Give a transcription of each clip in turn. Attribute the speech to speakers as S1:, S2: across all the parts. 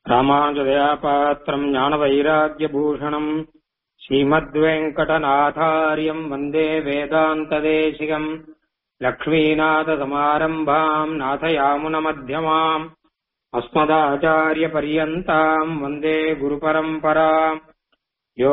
S1: ராமானுஜதயாபாத்திரம் ஞானவைராக்கியபூஷணம் ஸ்ரீமத்வேங்கடநாதாரியம் வந்தே வேதாந்ததேசிகம் லக்ஷ்மீநாதசமாரம்பாம் நாதயாமுனமத்தியமாம் अस्मदाचार्यपर्यन्ताम् वन्दे गुरुपरम्पराम् यो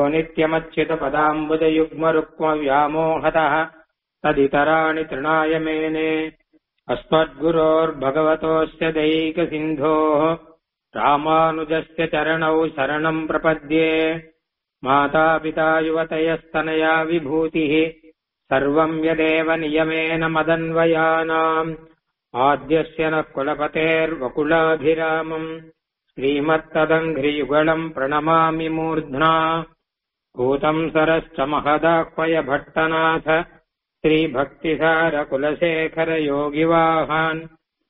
S1: नित्यमच्युतपदाम्बुजयुग्मरुक्मव्यामोहतः तदितराणि तृणाय मेने अस्मद्गुरोर्भगवतोऽस्य दैकसिन्धोः रामानुजस्य चरणौ शरणम् प्रपद्ये मातापिता युवतयस्तनया विभूतिः सर्वम् यदेव नियमेन मदन्वयानाम् आद्यस्य नः कुलपतेर्वकुलाभिरामम् श्रीमत्तदङ्घ्रियुगलम् प्रणमामि मूर्ध्ना भूतम् सरश्च महदाह्वय भट्टनाथ श्रीभक्तिसारकुलशेखरयोगिवाहान्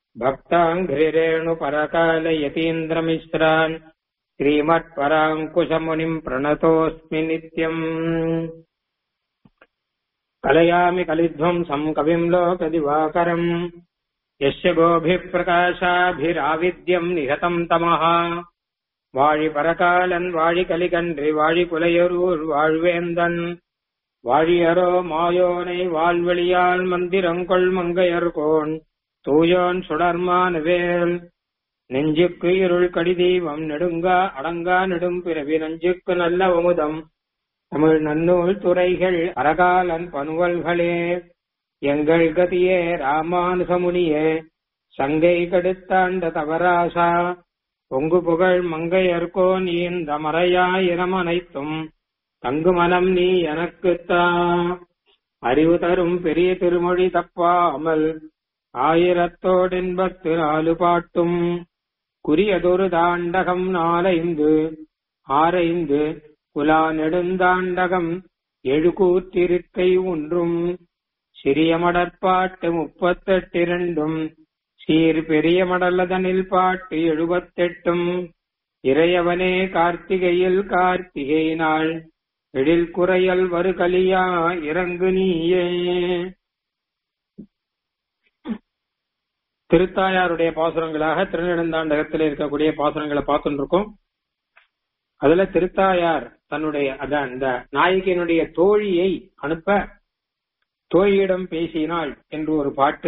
S1: भक्ताङ्घ्रिरेणुपरकालयतीन्द्रमिश्रान् श्रीमत्पराङ्कुशमुनिम् प्रणतोऽस्मि नित्यम् कलयामि कलिध्वंसम् कविम् लोकदिवाकरम् यस्य गोभिप्रकाशाभिराविद्यम् निहतम् तमः வாழி பரகாலன் வாழி கலிகன்றி வாழி குலையரூர் வாழ்வேந்தன் வாழியரோ மாயோனை வாழ்வெளியால் மந்திரங்கொள் மங்கையர்கோன் தூயோன் சுடர்மானவேல் நெஞ்சுக்கு இருள் கடிதீபம் நெடுங்கா அடங்கா நெடும் பிறவி நெஞ்சுக்கு நல்ல அமுதம் தமிழ் நன்னூல் துறைகள் அரகாலன் பனுவல்களே எங்கள் கதியே ராமானுசமுனியே சங்கை கடுத்தாண்ட தவராசா பொங்கு புகழ் மங்கையர்கோ நீ இந்த மறையாயிரம் அனைத்தும் தங்கு மனம் நீ எனக்குத்தா அறிவு தரும் பெரிய திருமொழி தப்பாமல் ஆயிரத்தோடென்பத்து நாலு பாட்டும் குறியதொரு தாண்டகம் நாலைந்து ஆரைந்து குலா நெடுந்தாண்டகம் எழுகூற்றிருக்கை ஒன்றும் சிறிய மடற்பாட்டு முப்பத்தெட்டிரண்டும் சீர் பெரிய மடலதனில் பாட்டு எழுபத்தெட்டும் இறையவனே கார்த்திகையில் கார்த்திகை நாள் எழில் குறையல் வருகலியா இறங்கு நீயே திருத்தாயாருடைய பாசுரங்களாக திருநெடுந்தாண்டகத்தில் இருக்கக்கூடிய பாசுரங்களை பார்த்துட்டு இருக்கோம் அதுல திருத்தாயார் தன்னுடைய அதான் இந்த நாயகியினுடைய தோழியை அனுப்ப தோழியிடம் பேசினாள் என்று ஒரு பாட்டு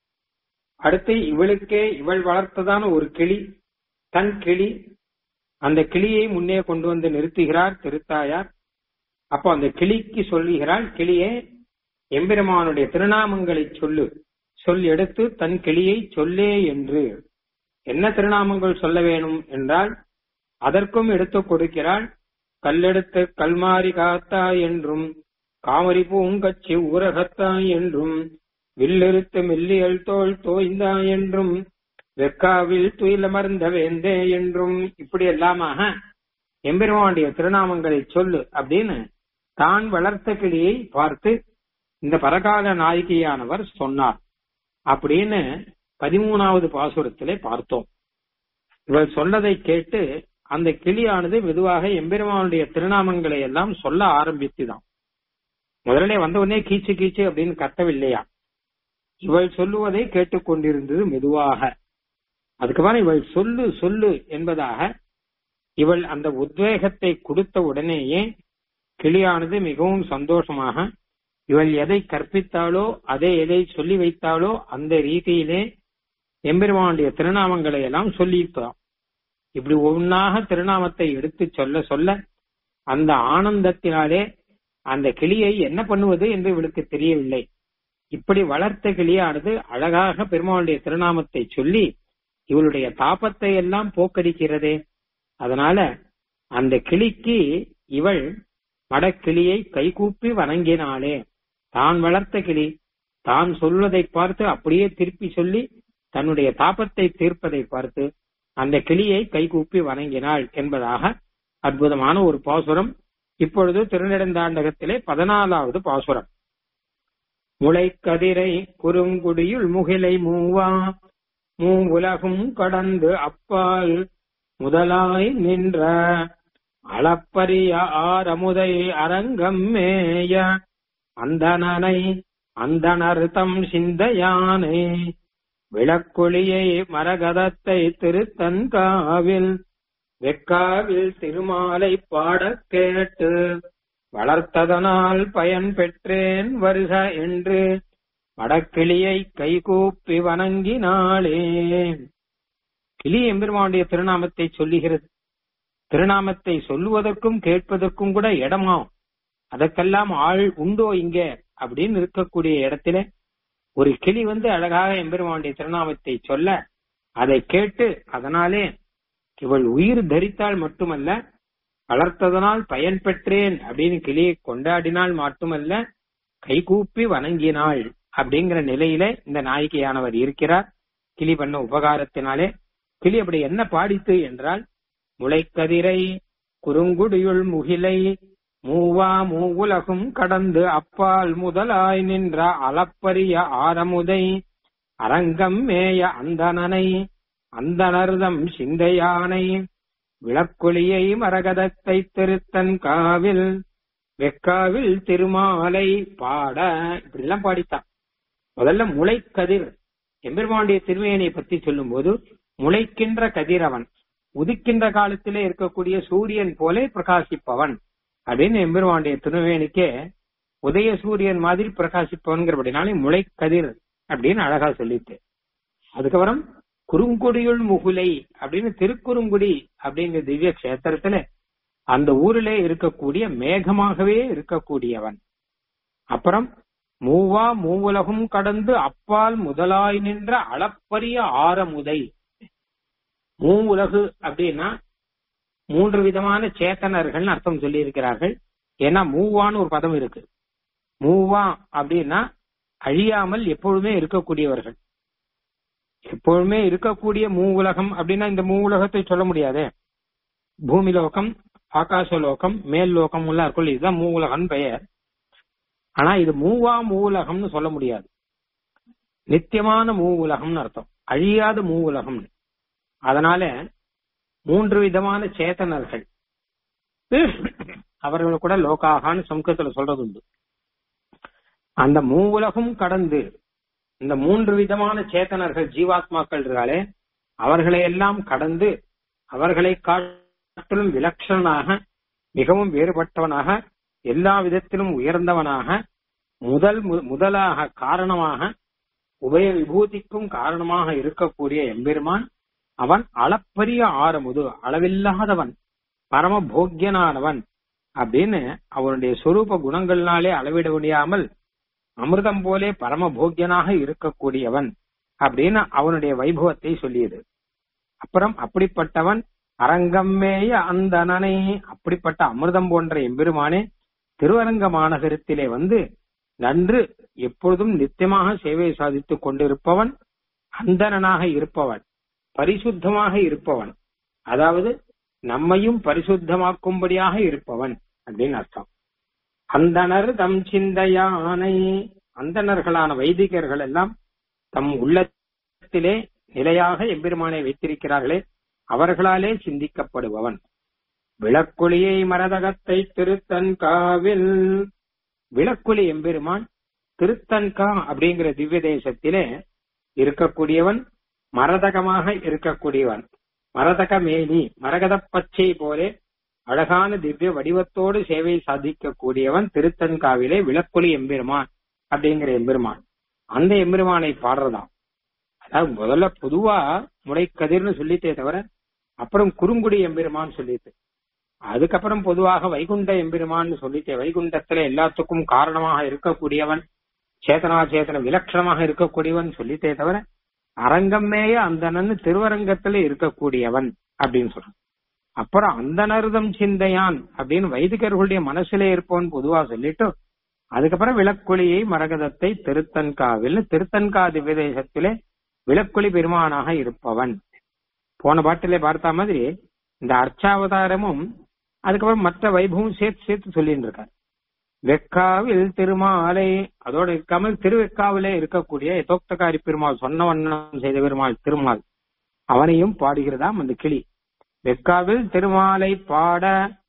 S1: அடுத்து இவளுக்கே இவள் வளர்த்ததான ஒரு கிளி தன் கிளி அந்த கிளியை முன்னே கொண்டு வந்து நிறுத்துகிறார் திருத்தாயார் அப்போ அந்த கிளிக்கு சொல்லுகிறாள் கிளியே எம்பெருமானுடைய திருநாமங்களை சொல்லு சொல் எடுத்து தன் கிளியை சொல்லே என்று என்ன திருநாமங்கள் சொல்ல வேணும் என்றால் அதற்கும் எடுத்துக் கொடுக்கிறாள் கல்லெடுத்து கல்மாரி காத்தா என்றும் காமரி பூங்கச்சி ஊரகத்தாய் என்றும் வில்லெருத்து மெல்லியல் தோல் தோய்ந்தா என்றும் வெக்காவில் துயிலமர்ந்த வேந்தே என்றும் இப்படி எல்லாமாக எம்பெருமானுடைய திருநாமங்களை சொல்லு அப்படின்னு தான் வளர்த்த கிளியை பார்த்து இந்த பரகால நாயகியானவர் சொன்னார் அப்படின்னு பதிமூணாவது பாசுரத்திலே பார்த்தோம் இவர் சொன்னதை கேட்டு அந்த கிளியானது மெதுவாக எம்பெருமானுடைய திருநாமங்களை எல்லாம் சொல்ல ஆரம்பித்துதான் முதல்ல வந்த உடனே கீச்சு கீச்சு அப்படின்னு கத்தவில்லையா இவள் சொல்லுவதை கேட்டுக்கொண்டிருந்தது மெதுவாக அதுக்கப்புறம் இவள் சொல்லு சொல்லு என்பதாக இவள் அந்த உத்வேகத்தை கொடுத்த உடனேயே கிளியானது மிகவும் சந்தோஷமாக இவள் எதை கற்பித்தாளோ அதை எதை சொல்லி வைத்தாளோ அந்த ரீதியிலே எம்பெருமானுடைய திருநாமங்களை எல்லாம் சொல்லியிருக்கலாம் இப்படி ஒன்னாக திருநாமத்தை எடுத்து சொல்ல சொல்ல அந்த ஆனந்தத்தினாலே அந்த கிளியை என்ன பண்ணுவது என்று இவளுக்கு தெரியவில்லை இப்படி வளர்த்த கிளியானது அழகாக பெருமாளுடைய திருநாமத்தை சொல்லி இவளுடைய தாபத்தை எல்லாம் போக்கடிக்கிறதே அதனால அந்த கிளிக்கு இவள் மடக்கிளியை கைகூப்பி வணங்கினாளே தான் வளர்த்த கிளி தான் சொல்வதை பார்த்து அப்படியே திருப்பி சொல்லி தன்னுடைய தாபத்தை தீர்ப்பதை பார்த்து அந்த கிளியை கைகூப்பி வணங்கினாள் என்பதாக அற்புதமான ஒரு பாசுரம் இப்பொழுது திருநெடுந்தாண்டகத்திலே பதினாலாவது பாசுரம் முளைக்கதிரை குறுங்குடியுள் முகிலை மூவா மூ உலகும் கடந்து அப்பால் முதலாய் நின்ற அளப்பரிய ஆரமுதை அரங்கம் மேய அந்தனனை அந்தணர்த்தம் சிந்தையானை விளக்கொளியை மரகதத்தை திருத்தன்காவில் வெக்காவில் திருமாலை பாடக் கேட்டு வளர்த்ததனால் பயன் பெற்றேன் வருக என்று வடக்கிளியை கைகூப்பி வணங்கினாளே கிளி எம்பெருமானுடைய திருநாமத்தை சொல்லுகிறது திருநாமத்தை சொல்லுவதற்கும் கேட்பதற்கும் கூட இடமாம் அதற்கெல்லாம் ஆள் உண்டோ இங்க அப்படின்னு இருக்கக்கூடிய இடத்துல ஒரு கிளி வந்து அழகாக எம்பெருமானுடைய திருநாமத்தை சொல்ல அதை கேட்டு அதனாலே இவள் உயிர் தரித்தால் மட்டுமல்ல வளர்த்ததனால் பயன் பெற்றேன் அப்படின்னு கிளியை கொண்டாடினால் மட்டுமல்ல கைகூப்பி வணங்கினாள் அப்படிங்கிற நிலையில இந்த நாயகியானவர் இருக்கிறார் கிளி பண்ண உபகாரத்தினாலே கிளி அப்படி என்ன பாடித்து என்றால் முளைக்கதிரை குறுங்குடியுள் முகிலை மூவா மூவுலகும் கடந்து அப்பால் முதலாய் நின்ற அளப்பரிய ஆரமுதை அரங்கம் மேய அந்தணனை அந்தணர்தம் சிந்தையானை விளக்கொளியை மரகதத்தை திருத்தன் காவில் வெக்காவில் திருமாலை பாட இப்படி எல்லாம் பாடித்தான் முதல்ல முளைக்கதிர் எம்பெருமானுடைய திருமையனை பத்தி சொல்லும் போது முளைக்கின்ற கதிரவன் உதிக்கின்ற காலத்திலே இருக்கக்கூடிய சூரியன் போலே பிரகாசிப்பவன் அப்படின்னு எம்பெருமானுடைய திருவேணிக்கே உதய சூரியன் மாதிரி பிரகாசிப்பவன்கிறபடினாலே முளைக்கதிர் அப்படின்னு அழகா சொல்லிட்டு அதுக்கப்புறம் குறுங்குடியுள் முகுலை அப்படின்னு திருக்குறுங்குடி அப்படிங்கிற திவ்ய கஷேத்திரத்துல அந்த ஊரிலே இருக்கக்கூடிய மேகமாகவே இருக்கக்கூடியவன் அப்புறம் மூவா மூவுலகும் கடந்து அப்பால் முதலாய் நின்ற அளப்பரிய ஆரமுதை மூவுலகு அப்படின்னா மூன்று விதமான சேத்தனர்கள் அர்த்தம் சொல்லி இருக்கிறார்கள் ஏன்னா மூவான்னு ஒரு பதம் இருக்கு மூவா அப்படின்னா அழியாமல் எப்பொழுதுமே இருக்கக்கூடியவர்கள் எப்பொழுதுமே இருக்கக்கூடிய மூ உலகம் அப்படின்னா இந்த மூ உலகத்தை சொல்ல முடியாதே பூமி லோகம் ஆகாச லோகம் மேல் லோகம் எல்லாம் இருக்கும் இதுதான் மூ உலகம் பெயர் ஆனா இது மூவா மூ உலகம்னு சொல்ல முடியாது நித்தியமான மூ உலகம்னு அர்த்தம் அழியாத மூ உலகம்னு அதனால மூன்று விதமான சேத்தனர்கள் அவர்கள் கூட லோகாகான்னு சமுக்கத்துல சொல்றது உண்டு அந்த மூ உலகம் கடந்து இந்த மூன்று விதமான சேத்தனர்கள் ஜீவாத்மாக்கள் இருக்காளே அவர்களை எல்லாம் கடந்து அவர்களை காட்டிலும் விலட்சணனாக மிகவும் வேறுபட்டவனாக எல்லா விதத்திலும் உயர்ந்தவனாக முதல் முதலாக காரணமாக உபய விபூதிக்கும் காரணமாக இருக்கக்கூடிய எம்பெருமான் அவன் அளப்பரிய ஆரமுது அளவில்லாதவன் பரம போக்கியனானவன் அப்படின்னு அவனுடைய சொரூப குணங்கள்னாலே அளவிட முடியாமல் அமிர்தம் போலே பரம போக்கியனாக இருக்கக்கூடியவன் அப்படின்னு அவனுடைய வைபவத்தை சொல்லியது அப்புறம் அப்படிப்பட்டவன் அரங்கம்மேய அந்தனனை அப்படிப்பட்ட அமிர்தம் போன்ற எம்பெருமானே திருவரங்க மாநகரத்திலே வந்து நன்று எப்பொழுதும் நித்தியமாக சேவை சாதித்துக் கொண்டிருப்பவன் அந்தணனாக இருப்பவன் பரிசுத்தமாக இருப்பவன் அதாவது நம்மையும் பரிசுத்தமாக்கும்படியாக இருப்பவன் அப்படின்னு அர்த்தம் அந்தனர் தம் சிந்தையானை அந்தணர்களான வைதிகர்கள் எல்லாம் தம் உள்ளத்திலே நிலையாக எம்பெருமானை வைத்திருக்கிறார்களே அவர்களாலே சிந்திக்கப்படுபவன் விளக்குழியை மரதகத்தை திருத்தன்காவில் விளக்குழி எம்பெருமான் திருத்தன்கா அப்படிங்கிற திவ்ய தேசத்திலே இருக்கக்கூடியவன் மரதகமாக இருக்கக்கூடியவன் மரதக மேனி மரகத பச்சை போலே அழகான திவ்ய வடிவத்தோடு சேவை சாதிக்கக்கூடியவன் திருத்தன்காவிலே விளக்குழி எம்பெருமான் அப்படிங்கிற எம்பெருமான் அந்த எம்பெருமானை பாடுறதாம் அதாவது முதல்ல பொதுவா முளைக்கதிர்னு சொல்லித்தே தவிர அப்புறம் குறுங்குடி எம்பெருமான் சொல்லிட்டு அதுக்கப்புறம் பொதுவாக வைகுண்ட எம்பெருமான் சொல்லிட்டே வைகுண்டத்துல எல்லாத்துக்கும் காரணமாக இருக்கக்கூடியவன் சேத்தனா சேத்தன விலட்சணமாக இருக்கக்கூடியவன் சொல்லிட்டே தவிர அரங்கம்மேய அந்தனன்னு திருவரங்கத்துல இருக்கக்கூடியவன் அப்படின்னு சொல்றான் அப்புறம் அந்தனர்தம் சிந்தையான் அப்படின்னு வைதிகர்களுடைய மனசுல இருப்பவன் பொதுவா சொல்லிட்டு அதுக்கப்புறம் விளக்கொலியை மரகதத்தை திருத்தன்காவில் திருத்தன்கா திவ்யதேசத்திலே விளக்கொலி பெருமானாக இருப்பவன் போன பாட்டிலே பார்த்த மாதிரி இந்த அர்ச்சாவதாரமும் அதுக்கப்புறம் மற்ற வைபவம் சேர்த்து சேர்த்து சொல்லிட்டு இருக்கார் வெக்காவில் திருமாலை அதோட இருக்காமல் திருவெக்காவிலே இருக்கக்கூடிய எதோக்தகாரி பெருமாள் சொன்ன வண்ணம் செய்த பெருமாள் திருமால் அவனையும் பாடுகிறதாம் அந்த கிளி வெக்காவில் திருமாலை பாட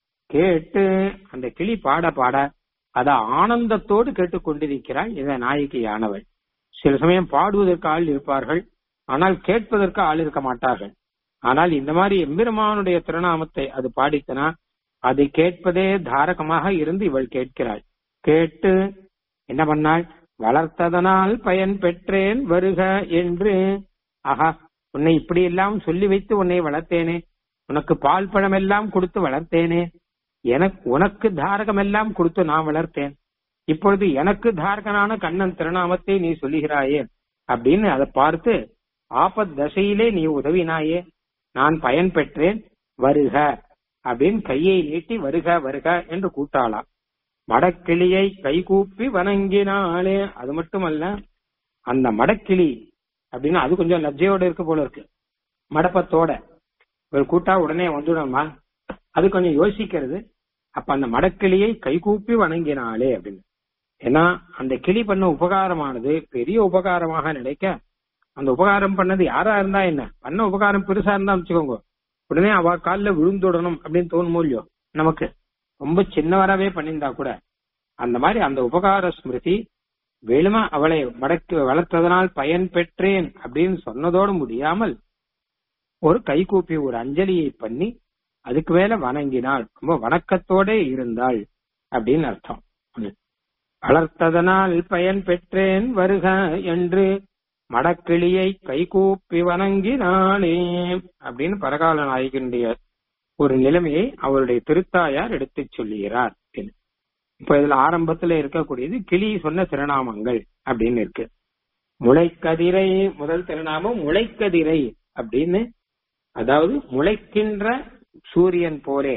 S1: கேட்டு அந்த கிளி பாட பாட அத ஆனந்தத்தோடு கேட்டுக்கொண்டிருக்கிறாள் இந்த நாயகியானவள் சில சமயம் பாடுவதற்கு ஆள் இருப்பார்கள் ஆனால் கேட்பதற்கு ஆள் இருக்க மாட்டார்கள் ஆனால் இந்த மாதிரி எம்பெருமானுடைய திருநாமத்தை அது பாடித்தனா அதை கேட்பதே தாரகமாக இருந்து இவள் கேட்கிறாள் கேட்டு என்ன பண்ணாள் வளர்த்ததனால் பயன் பெற்றேன் வருக என்று ஆஹா உன்னை இப்படி எல்லாம் சொல்லி வைத்து உன்னை வளர்த்தேனே உனக்கு பால் பழம் எல்லாம் கொடுத்து வளர்த்தேனே எனக்கு உனக்கு தாரகம் எல்லாம் கொடுத்து நான் வளர்த்தேன் இப்பொழுது எனக்கு தாரகனான கண்ணன் திருநாமத்தை நீ சொல்லுகிறாயே அப்படின்னு அதை பார்த்து ஆபத் தசையிலே நீ உதவினாயே நான் பயன் பெற்றேன் வருக அப்படின்னு கையை நீட்டி வருக வருக என்று கூட்டாளாம் மடக்கிளியை கைகூப்பி வணங்கினாலே அது மட்டுமல்ல அந்த மடக்கிளி அப்படின்னு அது கொஞ்சம் லஜ்ஜையோட இருக்கு போல இருக்கு மடப்பத்தோட ஒரு கூட்டா உடனே வந்துடும்மா அது கொஞ்சம் யோசிக்கிறது அப்ப அந்த மடக்கிளியை கைகூப்பி வணங்கினாலே அப்படின்னு ஏன்னா அந்த கிளி பண்ண உபகாரமானது பெரிய உபகாரமாக நினைக்க அந்த உபகாரம் பண்ணது யாரா இருந்தா என்ன பண்ண உபகாரம் பெருசா இருந்தா வச்சுக்கோங்க உடனே அவ காலில் விழுந்துடணும் அப்படின்னு தோணுமோ இல்லையோ நமக்கு ரொம்ப சின்னவராவே பண்ணியிருந்தா கூட அந்த மாதிரி அந்த உபகார ஸ்மிருதி வேணுமா அவளை வடக்கு வளர்த்ததனால் பயன் பெற்றேன் அப்படின்னு சொன்னதோடு முடியாமல் ஒரு கைகூப்பி ஒரு அஞ்சலியை பண்ணி அதுக்கு மேல வணங்கினாள் ரொம்ப வணக்கத்தோட இருந்தாள் அப்படின்னு அர்த்தம் வளர்த்ததனால் பயன் பெற்றேன் வருக என்று மடக்கிளியை கைகூப்பி வணங்கினாளே அப்படின்னு பரகால நாயகனுடைய ஒரு நிலைமையை அவருடைய திருத்தாயார் எடுத்துச் சொல்லுகிறார் இப்ப இதுல ஆரம்பத்துல இருக்கக்கூடியது கிளி சொன்ன திருநாமங்கள் அப்படின்னு இருக்கு முளைக்கதிரை முதல் திருநாமம் முளைக்கதிரை அப்படின்னு அதாவது முளைக்கின்ற சூரியன் போலே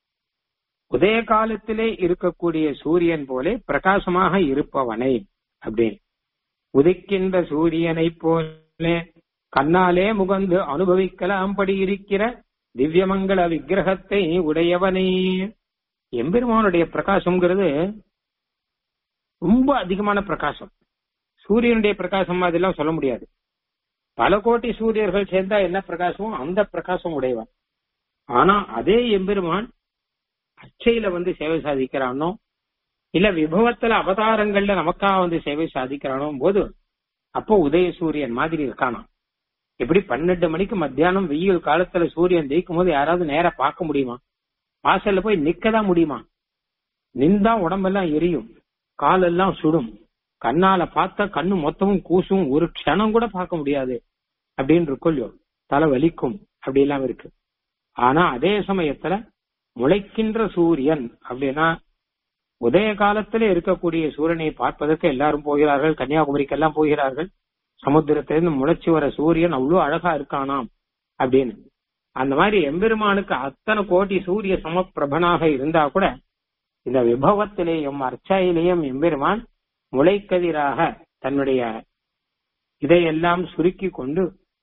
S1: உதய காலத்திலே இருக்கக்கூடிய சூரியன் போலே பிரகாசமாக இருப்பவனை அப்படின்னு உதிக்கின்ற சூரியனை போல கண்ணாலே முகந்து அனுபவிக்கலாம்படி இருக்கிற திவ்யமங்கள விக்கிரகத்தை உடையவனே எம்பெருமானுடைய பிரகாசம்ங்கிறது ரொம்ப அதிகமான பிரகாசம் சூரியனுடைய பிரகாசம் அதெல்லாம் சொல்ல முடியாது பல கோட்டி சூரியர்கள் சேர்ந்தா என்ன பிரகாசமோ அந்த பிரகாசம் உடையவன் ஆனா அதே எம்பெருமான் அச்சையில வந்து சேவை சாதிக்கிறானோ இல்ல விபவத்துல அவதாரங்கள்ல நமக்காக வந்து சேவை சாதிக்கிறானோ போது அப்போ உதய சூரியன் மாதிரி இருக்கானா எப்படி பன்னெண்டு மணிக்கு மத்தியானம் வெயில் காலத்துல சூரியன் ஜெயிக்கும் போது யாராவது நேரா பார்க்க முடியுமா வாசல்ல போய் நிக்கதான் முடியுமா நின்றா உடம்பெல்லாம் எரியும் காலெல்லாம் சுடும் கண்ணால பார்த்தா கண்ணு மொத்தமும் கூசும் ஒரு க்ஷணம் கூட பார்க்க முடியாது அப்படின்னு இருக்கொல்லையோ தலை வலிக்கும் அப்படி எல்லாம் இருக்கு ஆனா அதே சமயத்துல முளைக்கின்ற சூரியன் அப்படின்னா உதய காலத்துல இருக்கக்கூடிய சூரியனை பார்ப்பதற்கு எல்லாரும் போகிறார்கள் கன்னியாகுமரிக்கெல்லாம் போகிறார்கள் சமுத்திரத்திலிருந்து முளைச்சி வர சூரியன் அவ்வளவு அழகா இருக்கானாம் அப்படின்னு அந்த மாதிரி எம்பெருமானுக்கு அத்தனை கோடி சூரிய சமப்பிரபனாக இருந்தா கூட இந்த விபவத்திலேயும் அர்ச்சாயிலேயும் எம்பெருமான் முளைக்கதிராக தன்னுடைய இதையெல்லாம் சுருக்கி கொண்டு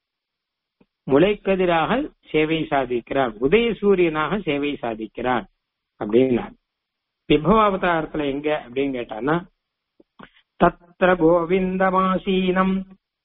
S1: முளைக்கதிராக சேவை சாதிக்கிறார் உதய சூரியனாக சேவை சாதிக்கிறார் அப்படின்னார் விபவ அவதாரத்துல எங்க அப்படின்னு கேட்டான்னா தத்ர கோவிந்தமாசீனம்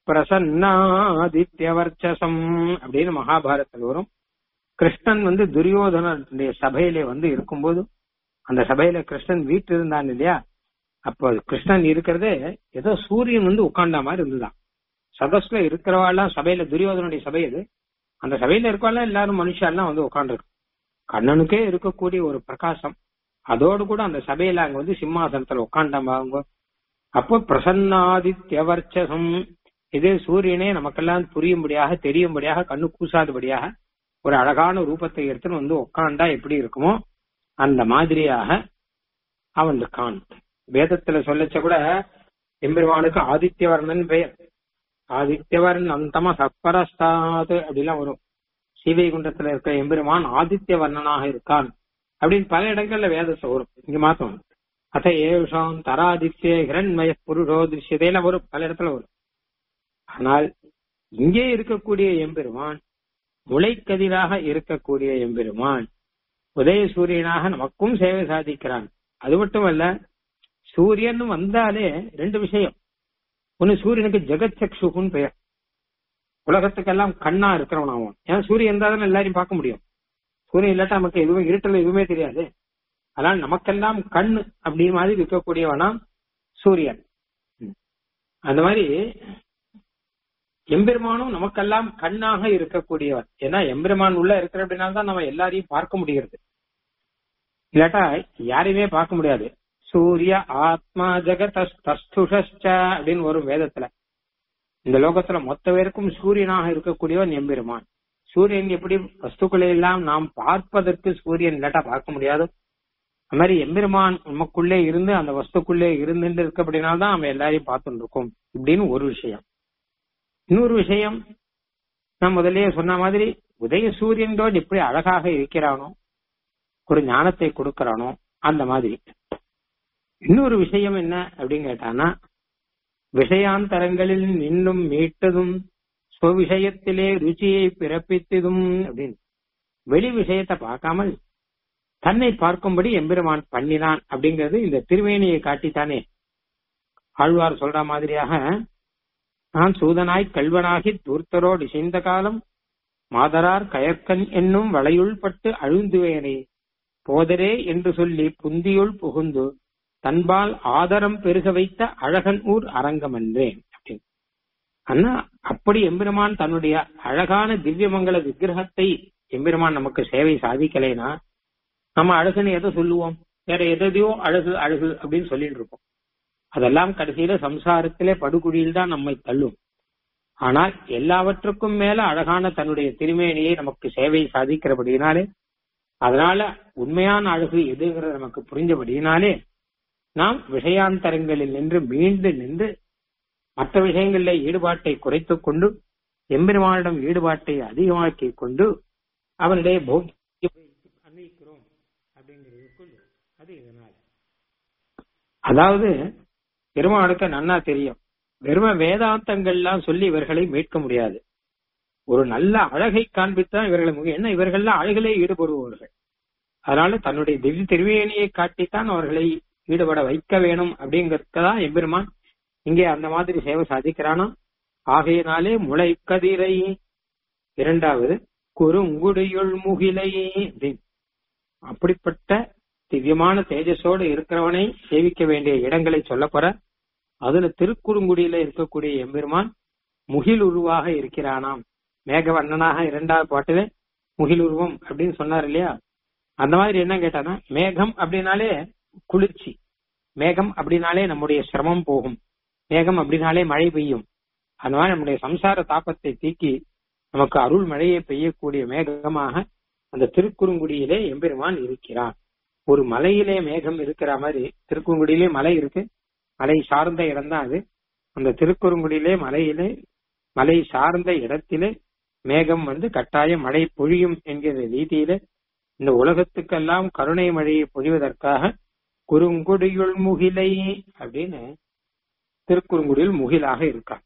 S1: பிரசன்னாதித்யவர்ச்சசம் அப்படின்னு மகாபாரத்தில் வரும் கிருஷ்ணன் வந்து துரியோதனுடைய சபையில வந்து இருக்கும்போது அந்த சபையில கிருஷ்ணன் வீட்டு இருந்தான் இல்லையா அப்போ கிருஷ்ணன் இருக்கிறதே ஏதோ சூரியன் வந்து உட்கார்ந்த மாதிரி இருந்துதான் சதஸ்ல இருக்கிறவாள்லாம் சபையில துரியோதனுடைய சபை அது அந்த சபையில இருக்கவாள்லாம் எல்லாரும் மனுஷாலாம் வந்து உட்காந்துருக்கு கண்ணனுக்கே இருக்கக்கூடிய ஒரு பிரகாசம் அதோடு கூட அந்த சபையில அங்க வந்து சிம்மாசனத்துல உட்காண்டாங்க அப்போ பிரசன்னாதித்யவர்ச்சசம் இதே சூரியனே நமக்கெல்லாம் புரியும்படியாக தெரியும்படியாக கண்ணு கூசாதபடியாக ஒரு அழகான ரூபத்தை எடுத்துன்னு வந்து உட்காண்டா எப்படி இருக்குமோ அந்த மாதிரியாக அவன் இருக்கான் வேதத்துல சொல்லச்ச கூட எம்பெருமானுக்கு ஆதித்யவர்ணன் பெயர் ஆதித்யவர்ணன் அந்தம சப்பரஸ்தாது அப்படிலாம் வரும் ஸ்ரீவைகுண்டத்துல இருக்கிற எம்பெருமான் ஆதித்யவர்ணனாக இருக்கான் அப்படின்னு பல இடங்கள்ல வேதத்தை வரும் இங்க மாத்தம் அத ஏஷாம் தராதித்ய ஹிரண்மய புருஷோ திருஷ்யதேல வரும் பல இடத்துல வரும் ஆனால் இங்கே இருக்கக்கூடிய எம்பெருமான் முளைக்கதிராக இருக்கக்கூடிய எம்பெருமான் உதய சூரியனாக நமக்கும் சேவை சாதிக்கிறான் அது மட்டுமல்ல சூரியன் வந்தாலே ரெண்டு விஷயம் ஒன்னு சூரியனுக்கு ஜெகத் சக்ஷுகுன்னு பெயர் உலகத்துக்கெல்லாம் கண்ணா இருக்கிறவன் அவன் ஏன்னா சூரியன் இருந்தா தானே எல்லாரையும் பார்க்க முடியும் சூரியன் இல்லாட்டா நமக்கு எதுவும் இருட்டல எதுவுமே தெரியாது அதனால் நமக்கெல்லாம் கண் அப்படி மாதிரி இருக்கக்கூடியவனா சூரியன் அந்த மாதிரி எம்பெருமானும் நமக்கெல்லாம் கண்ணாக இருக்கக்கூடியவர் ஏன்னா எம்பெருமான் உள்ள இருக்கிற அப்படின்னால தான் நம்ம எல்லாரையும் பார்க்க முடிகிறது இல்லாட்டா யாரையுமே பார்க்க முடியாது சூரிய ஆத்மா ஜெகதஸ்துஷ அப்படின்னு வரும் வேதத்துல இந்த லோகத்துல மொத்த பேருக்கும் சூரியனாக இருக்கக்கூடியவன் எம்பெருமான் சூரியன் எப்படி வஸ்துக்களை எல்லாம் நாம் பார்ப்பதற்கு சூரியன் இல்லாட்டா பார்க்க முடியாது அது மாதிரி எம்பெருமான் நமக்குள்ளே இருந்து அந்த வஸ்துக்குள்ளே இருந்து இருக்க அப்படின்னால்தான் நம்ம எல்லாரையும் பார்த்துட்டு இருக்கோம் இப்படின்னு ஒரு விஷயம் இன்னொரு விஷயம் நான் முதல்லயே சொன்ன மாதிரி உதய சூரியன் எப்படி அழகாக இருக்கிறானோ ஒரு ஞானத்தை கொடுக்கறானோ அந்த மாதிரி இன்னொரு விஷயம் என்ன அப்படின்னு கேட்டானா விஷயாந்தரங்களில் நின்னும் மீட்டதும் ஸ்வவிஷயத்திலே ருச்சியை பிறப்பித்ததும் அப்படின்னு வெளி விஷயத்தை பார்க்காமல் தன்னை பார்க்கும்படி எம்பெருமான் பண்ணினான் அப்படிங்கிறது இந்த திருவேணியை காட்டித்தானே ஆழ்வார் சொல்ற மாதிரியாக நான் சூதனாய் கல்வனாகி தூர்த்தரோடு இசைந்த காலம் மாதரார் கயற்கன் என்னும் வளையுள் பட்டு அழுந்துவேனே போதரே என்று சொல்லி புந்தியுள் புகுந்து தன்பால் ஆதரம் பெருக வைத்த அழகன் ஊர் அரங்கம் என்றேன் அப்படின்னு அண்ணா அப்படி எம்பெருமான் தன்னுடைய அழகான திவ்யமங்கல விக்கிரகத்தை எம்பெருமான் நமக்கு சேவை சாதிக்கலைனா நம்ம அழகுன்னு எதை சொல்லுவோம் வேற எதையோ அழகு அழகு அப்படின்னு சொல்லிட்டு இருக்கோம் அதெல்லாம் கடைசியில சம்சாரத்திலே படுகுழியில் தான் நம்மை தள்ளும் ஆனால் எல்லாவற்றுக்கும் மேல அழகான தன்னுடைய திருமேனியை நமக்கு சேவை சாதிக்கிறபடியினாலே அதனால உண்மையான அழகு எதுங்கிறது நமக்கு புரிஞ்சபடியினாலே நாம் விஷயாந்தரங்களில் நின்று மீண்டு நின்று மற்ற விஷயங்களில் ஈடுபாட்டை குறைத்துக் கொண்டு எம்பெருமானிடம் ஈடுபாட்டை அதிகமாக்கிக் கொண்டு அவனுடைய போக்கியத்தை அன்வைக்கிறோம் அப்படிங்கிறதுக்குள் அது இதனால அதாவது பெருமாளுக்கு நன்னா தெரியும் வெறும வேதாந்தங்கள்லாம் சொல்லி இவர்களை மீட்க முடியாது ஒரு நல்ல அழகை காண்பித்தான் இவர்களை முக என்ன இவர்கள்லாம் அழகிலே ஈடுபடுபவர்கள் அதனால தன்னுடைய திவ்ய திருவேணியை காட்டித்தான் அவர்களை ஈடுபட வைக்க வேணும் அப்படிங்கறதுதான் எம்பெருமான் இங்கே அந்த மாதிரி சேவை சாதிக்கிறானா ஆகையினாலே முளை கதிரை இரண்டாவது குறுங்குடியுள் முகிலை அப்படின்னு அப்படிப்பட்ட திவ்யமான தேஜஸோடு இருக்கிறவனை சேவிக்க வேண்டிய இடங்களை சொல்ல போற அதுல திருக்குறுங்குடியில இருக்கக்கூடிய எம்பெருமான் முகில் உருவாக இருக்கிறானாம் மேகவண்ணனாக இரண்டாவது பாட்டுல முகில் உருவம் அப்படின்னு சொன்னார் இல்லையா அந்த மாதிரி என்ன கேட்டானா மேகம் அப்படின்னாலே குளிர்ச்சி மேகம் அப்படின்னாலே நம்முடைய சிரமம் போகும் மேகம் அப்படின்னாலே மழை பெய்யும் அந்த மாதிரி நம்முடைய சம்சார தாப்பத்தை தீக்கி நமக்கு அருள் மழையை பெய்யக்கூடிய மேகமாக அந்த திருக்குறுங்குடியிலே எம்பெருமான் இருக்கிறான் ஒரு மலையிலே மேகம் இருக்கிற மாதிரி திருக்குறுங்குடியிலே மலை இருக்கு மலை சார்ந்த இடம் தான் அது அந்த திருக்குறுங்குடியிலே மலையிலே மலை சார்ந்த இடத்திலே மேகம் வந்து கட்டாய மழை பொழியும் என்கிற ரீதியில இந்த உலகத்துக்கெல்லாம் கருணை மழையை பொழிவதற்காக குறுங்குடியுள் முகிலை அப்படின்னு திருக்குறுங்குடியில் முகிலாக இருக்கான்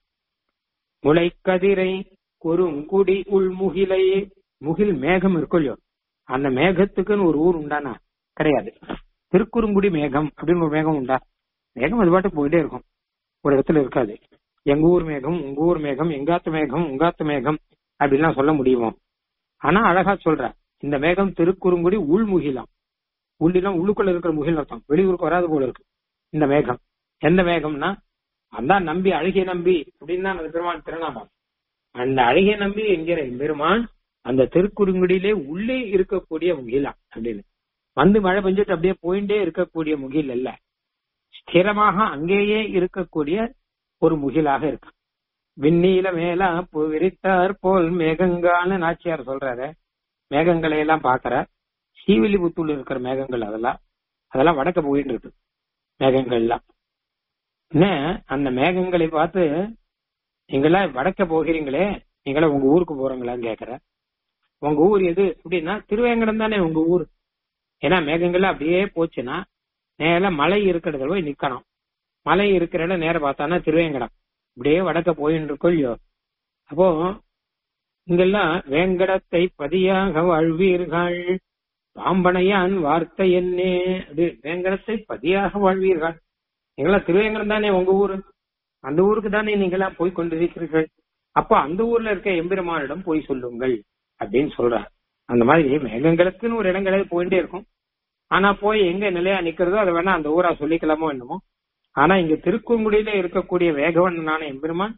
S1: முளைக்கதிரை குறுங்குடி உள் முகிலை முகில் மேகம் இருக்கும் இல்லையோ அந்த மேகத்துக்குன்னு ஒரு ஊர் உண்டானா கிடையாது திருக்குறுங்குடி மேகம் அப்படின்னு ஒரு மேகம் உண்டா மேகம் அது பாட்டுக்கு போயிட்டே இருக்கும் ஒரு இடத்துல இருக்காது எங்க ஊர் மேகம் உங்க ஊர் மேகம் எங்காத்து மேகம் உங்காத்து மேகம் அப்படின்லாம் சொல்ல முடியுமோ ஆனா அழகா சொல்ற இந்த மேகம் திருக்குறுங்குடி உள்முகிலாம் உள்ளிலாம் உள்ளுக்குள்ள இருக்கிற முகில் அர்த்தம் வெளியூருக்கு வராது போல இருக்கு இந்த மேகம் எந்த மேகம்னா அதான் நம்பி அழகிய நம்பி அப்படின்னு தான் அந்த பெருமான் திருநாமம் அந்த அழகிய நம்பி என்கிற பெருமான் அந்த திருக்குறுங்குடியிலே உள்ளே இருக்கக்கூடிய முகிலாம் அப்படின்னு வந்து மழை பெஞ்சிட்டு அப்படியே போயிட்டே இருக்கக்கூடிய முகில் அல்ல ஸ்திரமாக அங்கேயே இருக்கக்கூடிய ஒரு முகிலாக இருக்கு விண்ணீல மேல விரித்தார் போல் மேகங்கான்னு நாச்சியார் சொல்றாரு மேகங்களை எல்லாம் பாக்குற ஸ்ரீவில்லிபுத்தூர்ல இருக்கிற மேகங்கள் அதெல்லாம் அதெல்லாம் வடக்க போயிட்டு இருக்கு மேகங்கள்லாம் என்ன அந்த மேகங்களை பார்த்து நீங்களாம் வடக்க போகிறீங்களே நீங்களா உங்க ஊருக்கு போறீங்களான்னு கேக்குற உங்க ஊர் எது அப்படின்னா திருவேங்கடம் தானே உங்க ஊர் ஏன்னா மேகங்கள்ல அப்படியே போச்சுன்னா நேர மலை இருக்கிறதுல போய் நிக்கணும் மலை இருக்கிற இடம் நேரம் பார்த்தானா திருவேங்கடம் இப்படியே வடக்க போயின்னு இருக்கோம் இல்லையோ அப்போ இங்கெல்லாம் வேங்கடத்தை பதியாக வாழ்வீர்கள் பாம்பனையான் வார்த்தை என்னே அது வேங்கடத்தை பதியாக வாழ்வீர்கள் நீங்களாம் திருவேங்கடம் தானே உங்க ஊரு அந்த ஊருக்கு தானே நீங்களாம் போய் கொண்டிருக்கிறீர்கள் அப்போ அந்த ஊர்ல இருக்க எம்பெருமானிடம் போய் சொல்லுங்கள் அப்படின்னு சொல்றார் அந்த மாதிரி மேகங்களுக்குன்னு ஒரு இடங்களே போயிட்டே இருக்கும் ஆனா போய் எங்க நிலையா நிக்கிறதோ அதை வேணா அந்த ஊரா சொல்லிக்கலாமோ என்னமோ ஆனா இங்க திருக்குங்குடியில இருக்கக்கூடிய வேகவண்ணனான எம்பெருமான்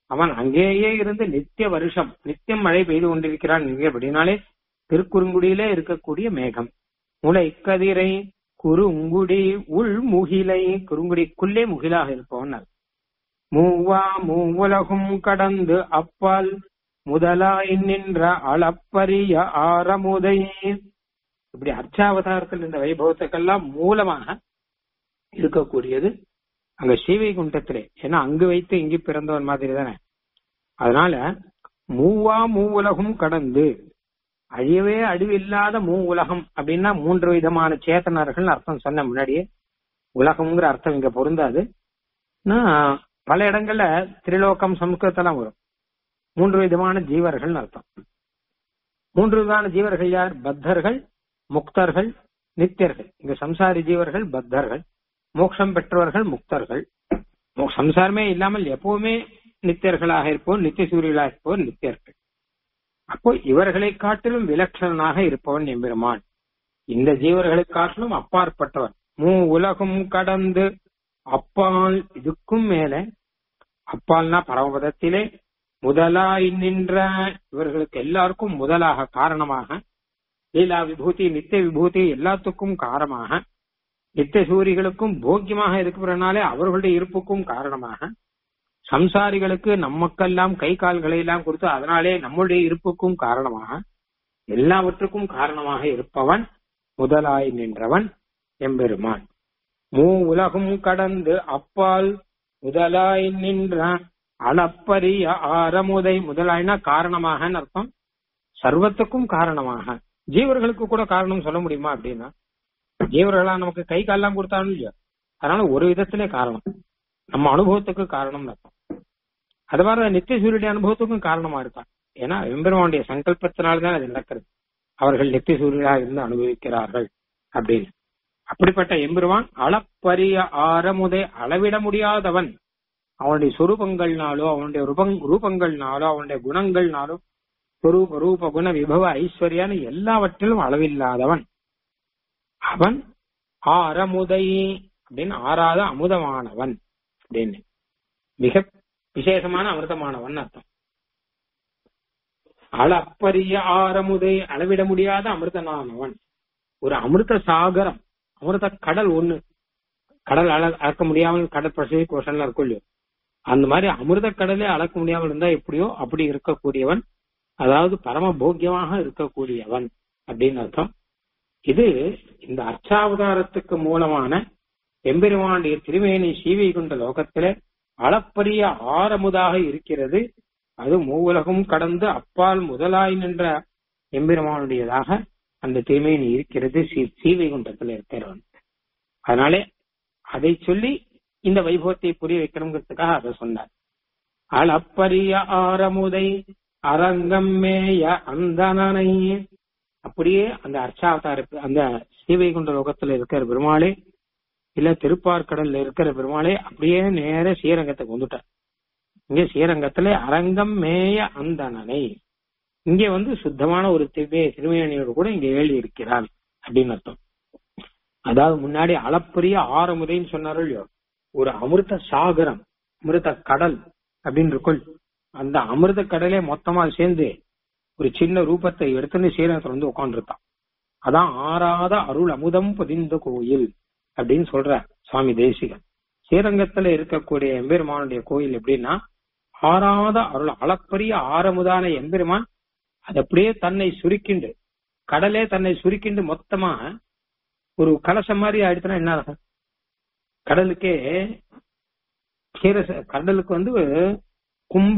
S1: அவன் அங்கேயே இருந்து நித்திய வருஷம் நித்தியம் மழை பெய்து கொண்டிருக்கிறான் அப்படின்னாலே திருக்குறுங்குடியிலே இருக்கக்கூடிய மேகம் முளை கதிரை குறுங்குடி உள் முகிலை குறுங்குடிக்குள்ளே முகிலாக இருப்பவன் மூவா மூவுலகும் கடந்து அப்பால் முதலாய் நின்ற அளப்பரிய ஆரமுதை இப்படி அர்ச்சாவதாரத்தில் இந்த வைபவத்துக்கெல்லாம் மூலமாக இருக்கக்கூடியது அங்க ஸ்ரீவைகுண்டத்திலே ஏன்னா அங்கு வைத்து இங்கு பிறந்தவன் மாதிரி தானே அதனால மூவா மூவுலகும் கடந்து அழியவே அழிவில்லாத மூ உலகம் அப்படின்னா மூன்று விதமான சேத்தனர்கள் அர்த்தம் சொன்ன முன்னாடியே உலகம்ங்கிற அர்த்தம் இங்க பொருந்தாது பல இடங்கள்ல திரிலோகம் சம்ஸ்கிருத்தெல்லாம் வரும் மூன்று விதமான ஜீவர்கள் அர்த்தம் மூன்று விதமான ஜீவர்கள் யார் பத்தர்கள் முக்தர்கள் நித்தியர்கள் இங்க சம்சாரி ஜீவர்கள் பத்தர்கள் மோட்சம் பெற்றவர்கள் முக்தர்கள் சம்சாரமே இல்லாமல் எப்பவுமே நித்தியர்களாக இருப்போர் நித்திய சூரியர்களாக இருப்போர் நித்தியர்கள் அப்போ இவர்களை காட்டிலும் விலட்சணனாக இருப்பவன் எம்பெருமான் இந்த ஜீவர்களை காட்டிலும் அப்பாற்பட்டவன் மூ உலகம் கடந்து அப்பால் இதுக்கும் மேல அப்பால்னா பரமபதத்திலே முதலாய் நின்ற இவர்களுக்கு எல்லாருக்கும் முதலாக காரணமாக லீலா விபூதி நித்திய விபூதி எல்லாத்துக்கும் காரணமாக நித்திய சூரிகளுக்கும் போக்கியமாக இருக்கிறனாலே அவர்களுடைய இருப்புக்கும் காரணமாக சம்சாரிகளுக்கு நமக்கெல்லாம் கை கால்களை எல்லாம் கொடுத்து அதனாலே நம்முடைய இருப்புக்கும் காரணமாக எல்லாவற்றுக்கும் காரணமாக இருப்பவன் முதலாய் நின்றவன் எம்பெருமான் மூ உலகும் கடந்து அப்பால் முதலாய் நின்ற அளப்பரிய ஆரமுதை முதலாய்னா காரணமாக அர்த்தம் சர்வத்துக்கும் காரணமாக ஜீவர்களுக்கு கூட காரணம் சொல்ல முடியுமா அப்படின்னா ஜீவர்களா நமக்கு கை கால்லாம் கொடுத்தாலும் இல்லையா அதனால ஒரு விதத்திலே காரணம் நம்ம அனுபவத்துக்கு காரணம் அர்த்தம் அது மாதிரி நித்திய சூரியனுடைய அனுபவத்துக்கும் காரணமா இருக்கான் ஏன்னா எம்பெருமானுடைய சங்கல்பத்தினால்தான் அது நடக்கிறது அவர்கள் நித்திய சூரியனாக இருந்து அனுபவிக்கிறார்கள் அப்படின்னு அப்படிப்பட்ட எம்பெருமான் அளப்பரிய ஆரமுதை அளவிட முடியாதவன் அவனுடைய சொரூபங்கள்னாலோ அவனுடைய ரூபங் ரூபங்கள்னாலோ அவனுடைய குணங்கள்னாலோ சொரூப ரூப குண விபவ ஐஸ்வர்யான்னு எல்லாவற்றிலும் அளவில்லாதவன் அவன் ஆரமுதை அப்படின்னு ஆறாத அமுதமானவன் அப்படின்னு மிக விசேஷமான அமிர்தமானவன் அர்த்தம் அளப்பரிய ஆரமுதை அளவிட முடியாத அமிர்தனானவன் ஒரு அமிர்த சாகரம் அமிர்த கடல் ஒண்ணு கடல் அள அளக்க முடியாமல் கடல் பசிபிக் கோஷன்ல இருக்கும் இல்லையோ அந்த மாதிரி அமிர்த கடலே அளக்க முடியாமல் இருந்தா எப்படியோ அப்படி இருக்கக்கூடியவன் அதாவது பரம போக்கியமாக இருக்கக்கூடியவன் அப்படின்னு அர்த்தம் இது இந்த அர்ச்சாவதாரத்துக்கு மூலமான எம்பெருமானுடைய திருமேனி சீவைகுண்ட லோகத்திலே அளப்பரிய ஆரமுதாக இருக்கிறது அது மூவுலகம் கடந்து அப்பால் முதலாய் நின்ற எம்பெருமானுடையதாக அந்த திருமேனி இருக்கிறது சீவைகுண்டத்தில் இருக்கிறவன் அதனாலே அதை சொல்லி இந்த வைபவத்தை புரிய வைக்கணுங்கிறதுக்காக அதை சொன்னார் அளப்பரிய ஆரமுதை அரங்கம் மேய அந்தனனை அப்படியே அந்த அர்ச்சாவதார அந்த ஸ்ரீவைகுண்ட லோகத்துல இருக்கிற பெருமாளே இல்ல திருப்பார்கடல்ல இருக்கிற பெருமாளே அப்படியே நேர ஸ்ரீரங்கத்துக்கு வந்துட்டார் இங்க ஸ்ரீரங்கத்துல அரங்கம் மேய அந்தனனை இங்க வந்து சுத்தமான ஒரு திவ்ய திருமேனியோடு கூட இங்க ஏழி இருக்கிறாள் அப்படின்னு அர்த்தம் அதாவது முன்னாடி அளப்பரிய ஆறுமுறைன்னு சொன்னாரோ இல்லையோ ஒரு அமிர்த சாகரம் அமிர்த கடல் அப்படின்னு இருக்கும் அந்த அமிர்த கடலே மொத்தமா சேர்ந்து ஒரு சின்ன ரூபத்தை எடுத்துன்னு ஸ்ரீரங்கத்துல வந்து உட்காந்துருத்தான் அதான் ஆறாத அருள் அமுதம் பதிந்த கோயில் அப்படின்னு சொல்ற சுவாமி தேசிகன் ஸ்ரீரங்கத்துல இருக்கக்கூடிய எம்பெருமானுடைய கோயில் எப்படின்னா ஆறாத அருள் அளப்பரிய ஆரமுதான எம்பெருமான் அது அப்படியே தன்னை சுருக்கிண்டு கடலே தன்னை சுருக்கிண்டு மொத்தமா ஒரு கலசம் மாதிரி ஆயிடுச்சுன்னா என்ன ஆகும் கடலுக்கே கீரச கடலுக்கு வந்து கும்ப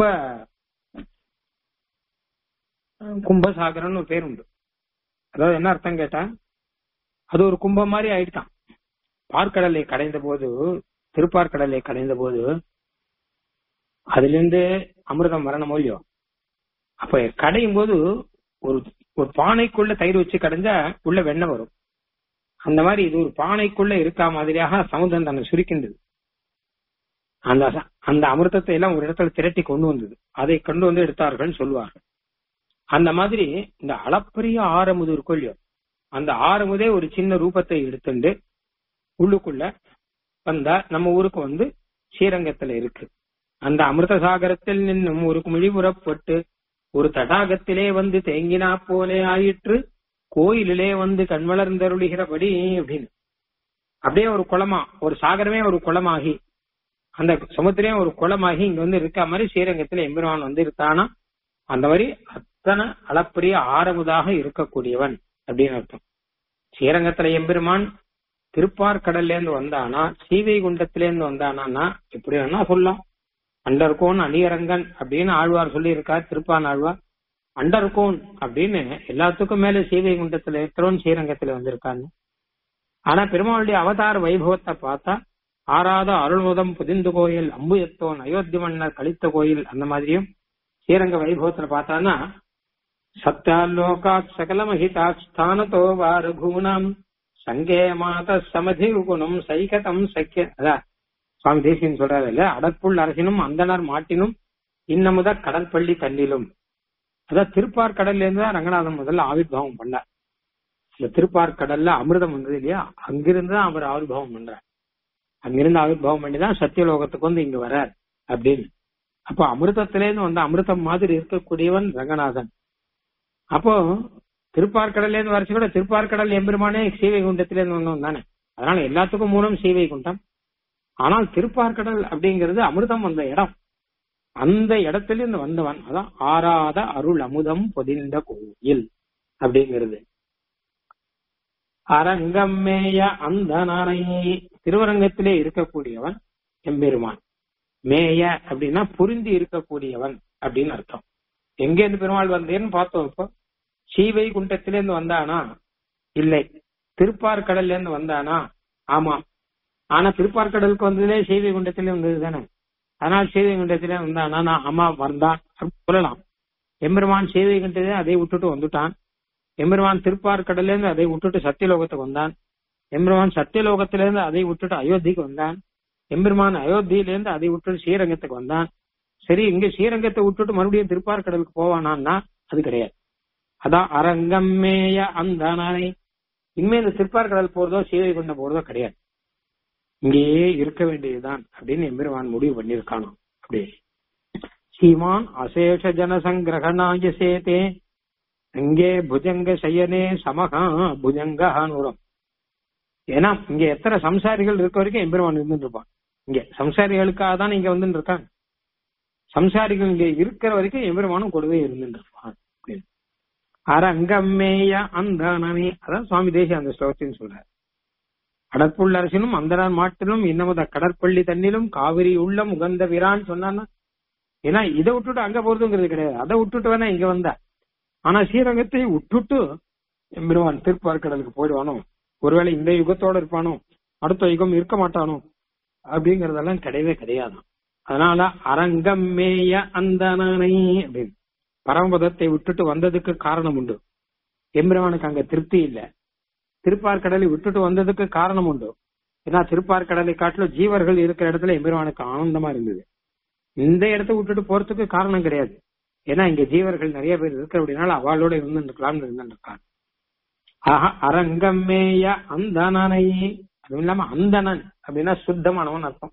S1: கும்பசாகரம்னு ஒரு பேர் உண்டு அதாவது என்ன அர்த்தம் கேட்டா அது ஒரு கும்பம் மாதிரி ஆயிடுதான் பார்க்கடலை கடைந்த போது திருப்பார்கடலை கடைந்த போது அதுல இருந்து அமிர்தம் வரணும் இல்லையோ அப்ப கடையும் போது ஒரு ஒரு பானைக்குள்ள தயிர் வச்சு கடைஞ்சா உள்ள வெண்ணெய் வரும் அந்த மாதிரி இது ஒரு பானைக்குள்ள இருக்கா மாதிரியாக சமுதிரம் தன்னை சுருக்கின்றது அந்த அந்த அமிர்தத்தை எல்லாம் ஒரு இடத்துல திரட்டி கொண்டு வந்தது அதை கொண்டு வந்து எடுத்தார்கள் சொல்லுவார்கள் அந்த மாதிரி இந்த அளப்பரிய ஆரமுது இருக்கும் இல்லையோ அந்த ஆரமுதே ஒரு சின்ன ரூபத்தை எடுத்துண்டு உள்ளுக்குள்ள வந்தா நம்ம ஊருக்கு வந்து ஸ்ரீரங்கத்துல இருக்கு அந்த அமிர்த சாகரத்தில் நின்னும் ஒரு குமிழி புறப்பட்டு ஒரு தடாகத்திலே வந்து தேங்கினா போலே ஆயிற்று கோயிலிலே வந்து கண்வளர்ந்தருளுகிறபடி அப்படின்னு அப்படியே ஒரு குளமா ஒரு சாகரமே ஒரு குளமாகி அந்த சமுத்திரம் ஒரு குளமாகி இங்க வந்து இருக்க மாதிரி ஸ்ரீரங்கத்துல எம்பெருமான் வந்து இருக்கானா அந்த மாதிரி அத்தனை அளப்பரிய ஆரமுதாக இருக்கக்கூடியவன் அப்படின்னு அர்த்தம் ஸ்ரீரங்கத்துல எம்பெருமான் திருப்பார்கடல்ல இருந்து வந்தானா சீவை குண்டத்திலேருந்து வந்தானா எப்படி வேணா சொல்லலாம் அண்டர்கோன் அணியரங்கன் அப்படின்னு ஆழ்வார் சொல்லி இருக்கார் திருப்பான் ஆழ்வார் அண்டர்கோன் அப்படின்னு எல்லாத்துக்கும் மேல சீவை குண்டத்துல இருக்கிறோம் ஸ்ரீரங்கத்துல வந்திருக்காங்க ஆனா பெருமாளுடைய அவதார வைபவத்தை பார்த்தா ஆறாத அருள்முதம் புதிந்து கோயில் அம்புயத்தோன் அயோத்தி மன்னர் கழித்த கோயில் அந்த மாதிரியும் ஸ்ரீரங்க வைபவத்துல பார்த்தானா சத்யாலோகாத் சகலமஹிதாத் ஸ்தானதோ வா ரகுணாம் சங்கே மாத சமதி குணம் சைகதம் சக்கிய அதான் சுவாமி தேசியன் சொல்றாரு இல்ல அடற்புள் அரசினும் அந்தனர் மாட்டினும் இன்னமுத கடற்பள்ளி தண்ணிலும் அதான் திருப்பார் கடல்ல இருந்து தான் ரங்கநாதன் முதல்ல ஆவிர்வாவம் பண்ணார் இந்த திருப்பார் கடல்ல அமிர்தம் வந்தது இல்லையா அங்கிருந்து தான் அவர் ஆவிர்வாவம் பண்றார் அங்கிருந்து ஆவிர்வாவம் பண்ணி தான் சத்தியலோகத்துக்கு வந்து இங்க வர்றார் அப்படின்னு அப்போ அமிர்தத்திலேருந்து வந்து அமிர்தம் மாதிரி இருக்கக்கூடியவன் ரங்கநாதன் அப்போ திருப்பார்கடல்ல இருந்து வரைச்சு கூட திருப்பார்கடல் எம்பெருமானே சீவை குண்டத்திலேருந்து வந்தவன் தானே அதனால எல்லாத்துக்கும் மூலம் சீவை குண்டம் ஆனால் திருப்பார்கடல் அப்படிங்கிறது அமிர்தம் வந்த இடம் அந்த இடத்துல இருந்து வந்தவன் அதான் ஆறாத அருள் அமுதம் பொதிந்த கோயில் அப்படிங்கிறது அரங்கம்மேய அந்த திருவரங்கத்திலே இருக்கக்கூடியவன் எம்பெருமான் மேய அப்படின்னா புரிந்து இருக்கக்கூடியவன் அப்படின்னு அர்த்தம் எங்க இருந்து பெருமாள் வந்தேன்னு பார்த்தோம் இப்போ சீவை குண்டத்திலேருந்து வந்தானா இல்லை திருப்பார்கடல்ல இருந்து வந்தானா ஆமா ஆனா திருப்பார்கடலுக்கு வந்ததுலே சீவை குண்டத்திலே வந்தது தானே அதனால் சீவை குண்டத்திலே வந்தானா நான் ஆமா வந்தான் சொல்லலாம் எம்பெருமான் சீவை குண்டத்திலே அதை விட்டுட்டு வந்துட்டான் எம்பெருமான் திருப்பார்கடல்ல இருந்து அதை விட்டுட்டு சத்தியலோகத்துக்கு வந்தான் எம்பெருமான் சத்தியலோகத்திலிருந்து அதை விட்டுட்டு அயோத்திக்கு வந்தான் எம்பெருமான் அயோத்தியிலிருந்து அதை விட்டுட்டு ஸ்ரீரங்கத்துக்கு வந்தான் சரி இங்க ஸ்ரீரங்கத்தை விட்டுட்டு மறுபடியும் திருப்பார்கடலுக்கு போவானான்னா அது கிடையாது அதான் அரங்கம்மேய அந்த நானே இனிமே இந்த திருப்பார்கடல் போறதோ சீவை கொண்ட போறதோ கிடையாது இங்கேயே இருக்க வேண்டியதுதான் அப்படின்னு எம்பெருமான் முடிவு பண்ணிருக்கானோ அப்படி சீமான் அசேஷ ஜனசங்கிரகணாய சேதே அங்கே புஜங்க சயனே சமகா புஜங்கான்னு வரும் ஏன்னா இங்க எத்தனை சம்சாரிகள் இருக்க வரைக்கும் எம்பெருமான் இருந்துட்டு இருப்பான் இங்க சம்சாரிகளுக்காக தான் இங்க வந்து இருக்காங்க சம்சாரிகள் இங்க இருக்கிற வரைக்கும் எம்பெருமானும் கூடவே இருந்துட்டு இருப்பான் அரங்கம்மேய அந்தானே அதான் சுவாமி தேசி அந்த ஸ்லோகத்தின்னு சொல்றாரு கடற்புள்ள அரசினும் அந்தனான் மாட்டிலும் இன்னமுத கடற்பள்ளி தண்ணிலும் காவிரி உள்ள முகந்த விரான்னு சொன்னான்னா ஏன்னா இதை விட்டுட்டு அங்க போறதுங்கிறது கிடையாது அதை விட்டுட்டு வேணா இங்க வந்தா ஆனா ஸ்ரீரங்கத்தை விட்டுட்டு எம்பெருமான் திருப்பார்கடலுக்கு போயிடுவானோ ஒருவேளை இந்த யுகத்தோட இருப்பானோ அடுத்த யுகம் இருக்க மாட்டானோ அப்படிங்கறதெல்லாம் கிடையவே கிடையாது அதனால அரங்கம்மேய அந்தனனை அப்படின்னு பரமபதத்தை விட்டுட்டு வந்ததுக்கு காரணம் உண்டு எம்பெருமானுக்கு அங்க திருப்தி இல்ல திருப்பார்கடலை விட்டுட்டு வந்ததுக்கு காரணம் உண்டு ஏன்னா திருப்பார்கடலை காட்டிலும் ஜீவர்கள் இருக்கிற இடத்துல எம்பெருமானுக்கு ஆனந்தமா இருந்தது இந்த இடத்த விட்டுட்டு போறதுக்கு காரணம் கிடையாது ஏன்னா இங்க ஜீவர்கள் நிறைய பேர் இருக்கிற அப்படின்னால அவளோட இருந்துருக்கலாம்னு இருந்துருக்காங்க ஆஹா அரங்கம்மேய அந்தனனை அதுவும் இல்லாம அந்தணன் அப்படின்னா சுத்தமானவன் அர்த்தம்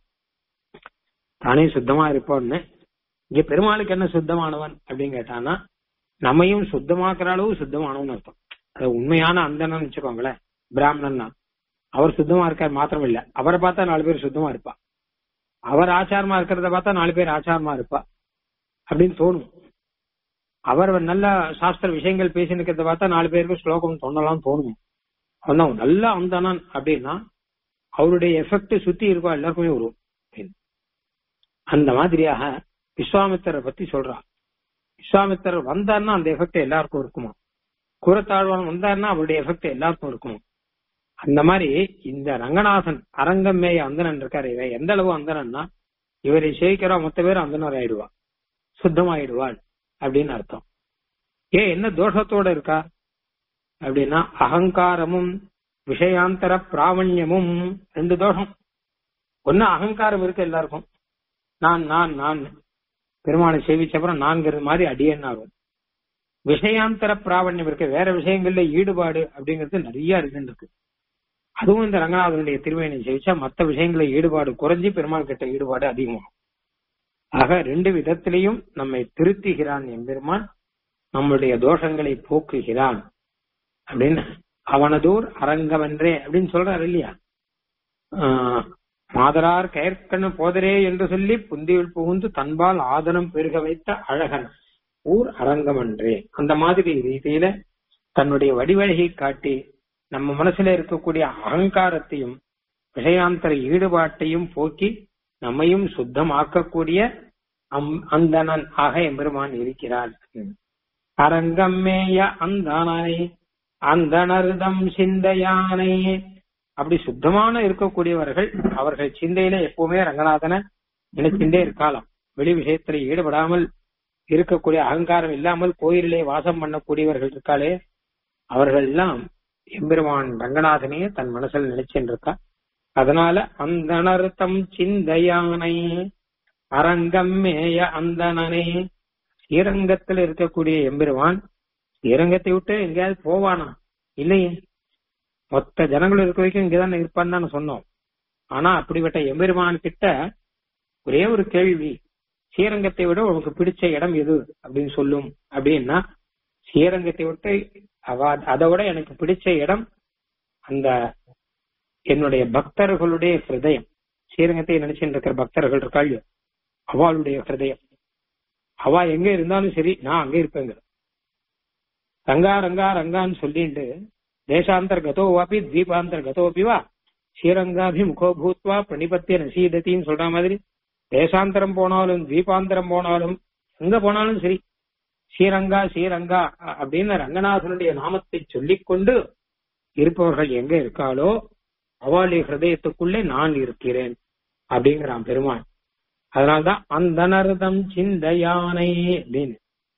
S1: தானே சுத்தமா இருப்போம்னு இங்க பெருமாளுக்கு என்ன சுத்தமானவன் அப்படின்னு கேட்டானா நம்மையும் சுத்தமாக்குற அளவு சுத்தமானவன் அர்த்தம் அது உண்மையான அந்தணன் வச்சுக்கோங்களேன் பிராமணன்னா அவர் சுத்தமா இருக்கார் மாத்திரம் இல்ல அவரை பார்த்தா நாலு பேர் சுத்தமா இருப்பா அவர் ஆச்சாரமா இருக்கிறத பார்த்தா நாலு பேர் ஆச்சாரமா இருப்பா அப்படின்னு தோணும் அவர் நல்ல சாஸ்திர விஷயங்கள் பேசினுக்கிறத பார்த்தா நாலு பேருக்கு ஸ்லோகம் சொன்னலாம் தோணும் அவன் நல்ல அந்தணன் அப்படின்னா அவருடைய எஃபெக்ட் சுத்தி இருக்கா எல்லாருக்குமே வரும் அந்த மாதிரியாக விஸ்வாமித்தரை பத்தி சொல்றான் விஸ்வாமித்தர் வந்தார்னா அந்த எஃபெக்ட் எல்லாருக்கும் இருக்குமா கூறத்தாழ்வான் வந்தார்னா அவருடைய எஃபெக்ட் எல்லாருக்கும் இருக்குமா அந்த மாதிரி இந்த ரங்கநாதன் அரங்கமேய அந்தனன் இருக்காரு இவன் எந்த அளவு அந்தனன்னா இவரை சேவிக்கிறா மொத்த பேர் அந்தனர் ஆயிடுவா சுத்தமாயிடுவாள் அப்படின்னு அர்த்தம் ஏன் என்ன தோஷத்தோட இருக்கா அப்படின்னா அகங்காரமும் விஷயாந்தர பிராமணியமும் ரெண்டு தோஷம் ஒன்னு அகங்காரம் இருக்கு எல்லாருக்கும் நான் நான் நான் பெருமாளை சேவிச்சப்புறம் நான்கிறது மாதிரி அடியன் ஆகும் விஷயாந்தர பிராவண்யம் இருக்கு வேற விஷயங்கள்ல ஈடுபாடு அப்படிங்கிறது நிறைய இருக்கு அதுவும் இந்த ரங்கநாதனுடைய திருவேணி சேவிச்சா மற்ற விஷயங்கள ஈடுபாடு குறைஞ்சி பெருமாள் கிட்ட ஈடுபாடு அதிகமாகும் ஆக ரெண்டு விதத்திலையும் நம்மை திருத்துகிறான் எம்பெருமான் நம்முடைய தோஷங்களை போக்குகிறான் அப்படின்னு அவனதோர் அரங்கமென்றே அப்படின்னு சொல்றாரு இல்லையா ஆஹ் மாதரார் கயற்கண்ணு போதரே என்று சொல்லி புந்தியில் புகுந்து தன்பால் ஆதனம் பெருக வைத்த அழகன் ஊர் அரங்கமன்றே அந்த மாதிரி ரீதியில தன்னுடைய வடிவழகை காட்டி நம்ம மனசுல இருக்கக்கூடிய அகங்காரத்தையும் விஷயாந்தர ஈடுபாட்டையும் போக்கி நம்மையும் சுத்தமாக்கக்கூடிய அம்- அந்தணன் ஆக எம்பெருமான் இருக்கிறான் அரங்கம் மேய அந்தனை அந்தணர்தம் சிந்தையானை அப்படி சுத்தமான இருக்கக்கூடியவர்கள் அவர்கள் சிந்தையில எப்பவுமே ரங்கநாதனை நினைச்சுட்டே இருக்கலாம் வெளி விஷயத்துல ஈடுபடாமல் இருக்கக்கூடிய அகங்காரம் இல்லாமல் கோயிலிலே வாசம் பண்ணக்கூடியவர்கள் இருக்காளே அவர்கள் எல்லாம் எம்பெருமான் ரங்கநாதனையே தன் மனசில் நினைச்சுட்டு இருக்கா அதனால அந்தணர்த்தம் சிந்தையானை அரங்கம் மேய அந்தணனே ஸ்ரீரங்கத்தில் இருக்கக்கூடிய எம்பெருமான் ஸ்ரீரங்கத்தை விட்டு எங்கேயாவது போவானா இல்லையே மொத்த ஜனங்கள் இருக்க வரைக்கும் இங்கதான் இருப்பான்னு தான் சொன்னோம் ஆனா அப்படிப்பட்ட எம்பெருமான் கிட்ட ஒரே ஒரு கேள்வி ஸ்ரீரங்கத்தை விட உனக்கு பிடிச்ச இடம் எது அப்படின்னு சொல்லும் அப்படின்னா ஸ்ரீரங்கத்தை விட்டு அவ அதை விட எனக்கு பிடிச்ச இடம் அந்த என்னுடைய பக்தர்களுடைய ஹிருதயம் ஸ்ரீரங்கத்தை நினைச்சுட்டு இருக்கிற பக்தர்கள் இருக்காள் அவளுடைய ஹிருதயம் அவ எங்க இருந்தாலும் சரி நான் அங்க இருப்பேங்க ரங்கா ரங்கா ரங்கான்னு சொல்லிட்டு தேசாந்தர் கதோ வாபி தீபாந்தர் கதோபி வா ஸ்ரீரங்காபிமுகோ பூத்வா பிரணிபத்திய நசீதத்தின்னு சொல்ற மாதிரி தேசாந்தரம் போனாலும் தீபாந்தரம் போனாலும் எங்க போனாலும் சரி ஸ்ரீரங்கா ஸ்ரீரங்கா அ- அப்படின்னு ரங்கநாதனுடைய நாமத்தை சொல்லிக்கொண்டு இருப்பவர்கள் எங்க இருக்காளோ அவளுடைய ஹிருதயத்துக்குள்ளே நான் இருக்கிறேன் அப்படிங்கிறான் பெருமான் அதனால்தான் அந்தனர்தம் சிந்தையானை அப்படின்னு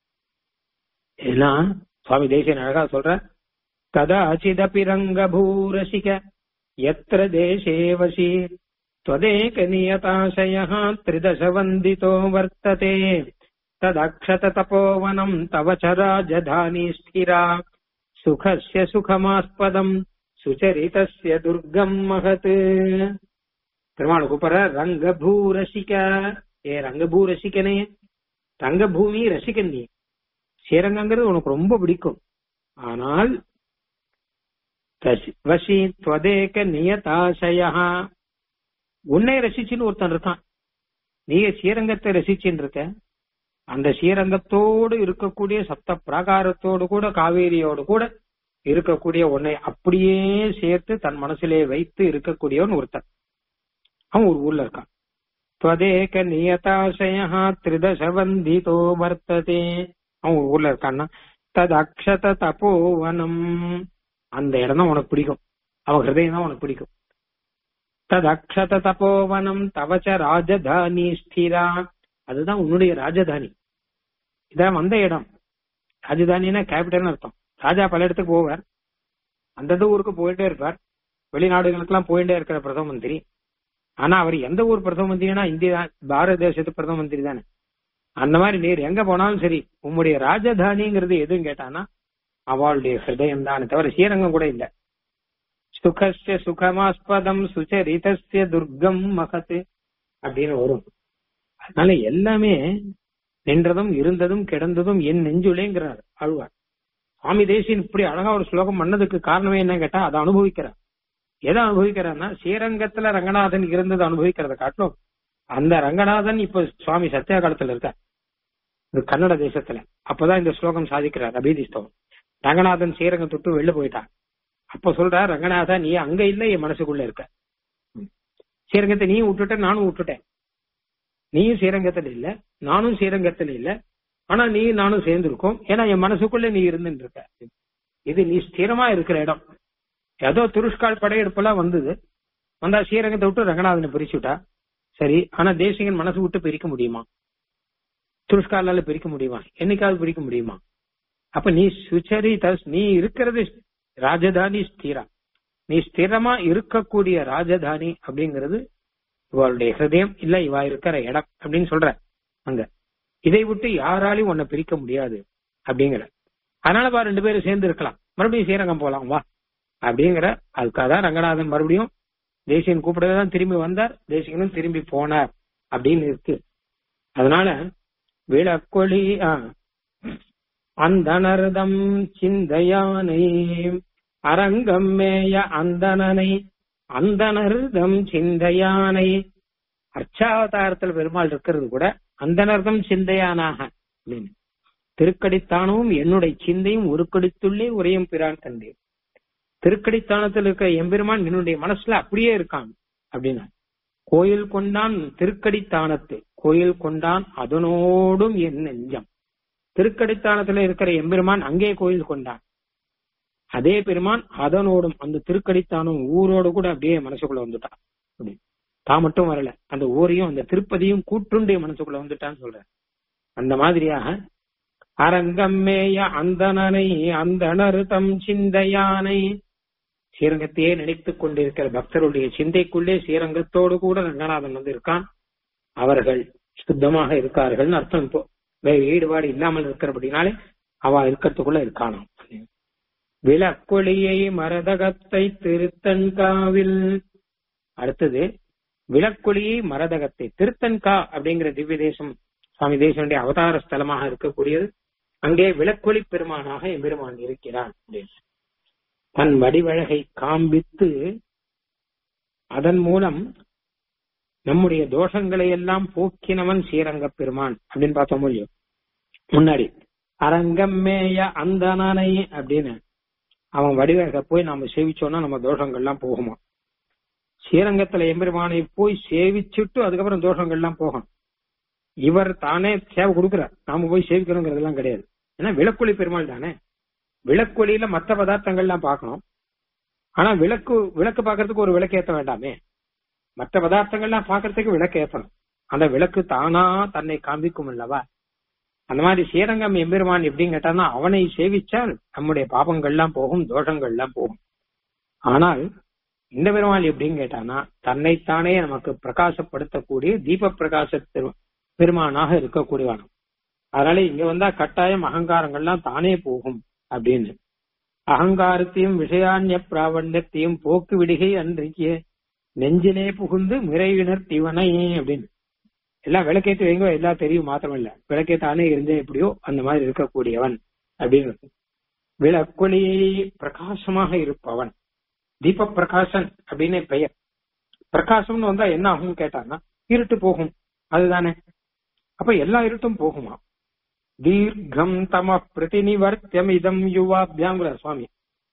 S1: ஏன்னா சுவாமி தேசியன் அழகா சொல்ற கதாச்சிதபி ரங்கபூரசிக எத்திர தேசே வசி त्वदेक नियताशयः त्रिदशवन्दितो वर्तते तदक्षत तपोवनम् तव च राजधानी स्थिरा सुखस्य सुखमास्पदम् சுச்சரிதஸ்ய துர்க்கம் மகத் பெருமாள் கூப்பிடுற ரங்கபூரசிக ஏ ரங்கபூரசிகனே ரங்கபூமி ரசிகன் நீ ஸ்ரீரங்கங்கிறது உனக்கு ரொம்ப பிடிக்கும் ஆனால் தசி- வசி துவதேக நியதாசயா உன்னை ரசிச்சுன்னு ஒருத்தன் இருக்கான் நீ ஸ்ரீரங்கத்தை ரசிச்சுன்னு இருக்க அந்த ஸ்ரீரங்கத்தோடு இருக்கக்கூடிய சப்த பிராகாரத்தோடு கூட காவேரியோடு கூட இருக்கக்கூடிய உன்னை அப்படியே சேர்த்து தன் மனசிலே வைத்து இருக்கக்கூடியவன் ஒருத்தன் அவன் ஒரு ஊர்ல இருக்கான் त्वदेक நியதாசயா திரிதசவந்திதோ வர்த்ததே அவன் ஒரு ஊர்ல இருக்கான்னா தத் அக்ஷத தபோவனம் அந்த இடம் தான் உனக்கு பிடிக்கும் அவன் ஹிருதயம் தான் உனக்கு பிடிக்கும் தத் அக்ஷத தபோவனம் தவச்ச ராஜதானி ஸ்திரா அதுதான் உன்னுடைய ராஜதானி இதான் வந்த இடம் ராஜதானின்னா கேபிட்டல்னு அர்த்தம் ராஜா பல இடத்துக்கு போவார் அந்தந்த ஊருக்கு போயிட்டே இருப்பார் வெளிநாடுகளுக்கெல்லாம் போயிட்டே இருக்கிற பிரதம மந்திரி ஆனா அவர் எந்த ஊர் பிரதம மந்திரினா இந்தியா பாரத தேசத்து பிரதம மந்திரி தானே அந்த மாதிரி நீர் எங்க போனாலும் சரி உம்முடைய ராஜதானிங்கிறது எதுவும் கேட்டானா அவளுடைய ஹிருதயம் தானே தவிர ஸ்ரீரங்கம் கூட இல்ல சுகஸ்ய சுகமாஸ்பதம் சுச்சரிதஸ்ய துர்க்கம் மகத் அப்படின்னு வரும் அதனால எல்லாமே நின்றதும் இருந்ததும் கிடந்ததும் என் நெஞ்சுலேங்கிறார் ஆழ்வார் சுவாமி தேசியன் இப்படி அழகா ஒரு ஸ்லோகம் பண்ணதுக்கு காரணமே என்ன கேட்டா அதை அனுபவிக்கிறார் எதை அனுபவிக்கிறார்னா ஸ்ரீரங்கத்துல ரங்கநாதன் இருந்தது அனுபவிக்கிறத காட்டிலும் அந்த ரங்கநாதன் இப்ப சுவாமி சத்யா காலத்துல இருக்கார் இது கன்னட தேசத்துல அப்பதான் இந்த ஸ்லோகம் சாதிக்கிறார் அபீதிஸ்தவம் ரங்கநாதன் ஸ்ரீரங்கம் தொட்டு வெளில போயிட்டான் அப்ப சொல்றார் ரங்கநாதா நீ அங்க இல்ல என் மனசுக்குள்ள இருக்க ம். ஸ்ரீரங்கத்தை நீ விட்டுட்ட நானும் விட்டுட்டேன் நீயும் ஸ்ரீரங்கத்துல இல்ல நானும் ஸ்ரீரங்கத்துல இல்ல ஆனா நீ நானும் சேர்ந்து இருக்கோம் ஏன்னா என் மனசுக்குள்ள நீ இருந்துட்டு இருக்க இது நீ ஸ்திரமா இருக்கிற இடம் ஏதோ துருஷ்கால் படையெடுப்பெல்லாம் வந்தது வந்தா ஸ்ரீரங்கத்தை விட்டு ரங்கநாதனை பிரிச்சுட்டா சரி ஆனா தேசிகன் மனசு விட்டு பிரிக்க முடியுமா துருஷ்காலால பிரிக்க முடியுமா என்னைக்காவது பிரிக்க முடியுமா அப்ப நீ சுச்சரி தஸ் நீ இருக்கிறது ராஜதானி ஸ்திரா நீ ஸ்திரமா இருக்கக்கூடிய ராஜதானி அப்படிங்கிறது இவளுடைய ஹிருதயம் இல்ல இவா இருக்கிற இடம் அப்படின்னு சொல்ற அங்க இதை விட்டு யாராலையும் உன்னை பிரிக்க முடியாது அப்படிங்கிற அதனால பா ரெண்டு பேரும் சேர்ந்து இருக்கலாம் மறுபடியும் ஸ்ரீரங்கம் போலாம் வா அப்படிங்கிற அதுக்காக தான் ரங்கநாதன் மறுபடியும் தேசியன் கூப்பிடவே தான் திரும்பி வந்தார் தேசிகனும் திரும்பி போனார் அப்படின்னு இருக்கு அதனால விளக்கொளி ஆ, அந்தனர்தம் சிந்தையானை அரங்கம் மேய அந்தணனை அந்தனர்தம் சிந்தையானை அர்ச்சாவதாரத்தில் பெருமாள் இருக்கிறது கூட அந்தனர்தம் சிந்தையானாக அப்படின்னு திருக்கடித்தானமும் என்னுடைய சிந்தையும் உருக்கடித்துள்ளே உரையும் பிரான் கண்டேன் திருக்கடித்தானத்தில் இருக்கிற எம்பெருமான் என்னுடைய மனசுல அப்படியே இருக்கான் அப்படின்னா கோயில் கொண்டான் திருக்கடித்தானத்து கோயில் கொண்டான் அதனோடும் என் நெஞ்சம் திருக்கடித்தானத்துல இருக்கிற எம்பெருமான் அங்கே கோயில் கொண்டான் அதே பெருமான் அதனோடும் அந்த திருக்கடித்தானம் ஊரோடு கூட அப்படியே மனசுக்குள்ள வந்துட்டான் அப்படி தான் மட்டும் வரல அந்த ஊரையும் அந்த திருப்பதியும் கூட்டுண்டு மனசுக்குள்ள வந்துட்டான்னு சொல்ற அந்த மாதிரியாக அரங்கம்மேய அந்தணனை அந்தணர் தம் சிந்தையானை ஸ்ரீரங்கத்தையே நினைத்துக் கொண்டிருக்கிற பக்தருடைய சிந்தைக்குள்ளே ஸ்ரீரங்கத்தோடு கூட ரங்கநாதன் வந்து இருக்கான் அவர்கள் சுத்தமாக இருக்கார்கள்னு அர்த்தம் இப்போ வேற ஈடுபாடு இல்லாமல் இருக்கிறபடினாலே அவ இருக்கிறதுக்குள்ள இருக்கானாம் விளக்கொளியை மரதகத்தை திருத்தன்காவில் அடுத்தது விளக்கொளியை மரதகத்தை திருத்தன்கா அப்படிங்கிற திவ்ய தேசம் சுவாமி தேசனுடைய அவதார ஸ்தலமாக இருக்கக்கூடியது அங்கே விளக்கொளி பெருமானாக எம்பெருமான் இருக்கிறான் அப்படின்னு. தன் வடிவழகை காண்பித்து அதன் மூலம் நம்முடைய தோஷங்களை எல்லாம் போக்கினவன் ஸ்ரீரங்க பெருமான் அப்படின்னு பார்த்தோம் இல்லையோ முன்னாடி அரங்கம் மேய அந்தனனை அப்படின்னு அவன் வடிவழக போய் நாம சேவிச்சோம்னா நம்ம தோஷங்கள்லாம் போகுமா ஸ்ரீரங்கத்துல எம்பெருமானை போய் சேவிச்சுட்டு அதுக்கப்புறம் தோஷங்கள்லாம் போகும் இவர் தானே சேவை கொடுக்கிறார் நாம போய் சேவிக்கணுங்கிறதெல்லாம் கிடையாது ஏன்னா விளக்கொளி பெருமாள் தானே விளக்கொலியில மற்ற பதார்த்தங்கள்லாம் பார்க்கணும் ஆனா விளக்கு விளக்கு பார்க்கறதுக்கு ஒரு விளக்கு ஏத்த வேண்டாமே மற்ற பதார்த்தங்கள்லாம் பார்க்கறதுக்கு விளக்கு ஏத்தணும் அந்த விளக்கு தானா தன்னை காண்பிக்கும் அல்லவா அந்த மாதிரி ஸ்ரீரங்கம் எம்பெருமான் எப்படின்னு கேட்டான்னா அவனை சேவிச்சால் நம்முடைய பாபங்கள்லாம் போகும் தோஷங்கள்லாம் போகும் ஆனால் இந்த பெருமாள் எப்படின்னு கேட்டானா தன்னைத்தானே நமக்கு பிரகாசப்படுத்தக்கூடிய தீப பிரகாச பெரு- பெருமானாக இருக்கக்கூடியவன் அதனால இங்க வந்தா கட்டாயம் அகங்காரங்கள்லாம் தானே போகும் அப்படின்னு அகங்காரத்தையும் விஷயான்ய பிராவண்யத்தையும் போக்கு விடுகை அன்றைக்கு நெஞ்சிலே புகுந்து மிரைவினர் திவனை அப்படின்னு எல்லாம் விளக்கேத்தி வைங்க எல்லாம் தெரியும் மாத்திரம் இல்ல விளக்கேத்தானே இருந்தே எப்படியோ அந்த மாதிரி இருக்கக்கூடியவன் அப்படின்னு விளக்கொளி பிரகாசமாக இருப்பவன் தீப பிரகாசன் அப்படின்னு பெயர் பிரகாசம்னு வந்தா என்ன ஆகும் கேட்டான்னா இருட்டு போகும் அதுதானே அப்ப எல்லா இருட்டும் போகுமா தீர்க்கம் தம பிரதிநிவர்த்தியம் இதம் யுவாபியாங்கிற சுவாமி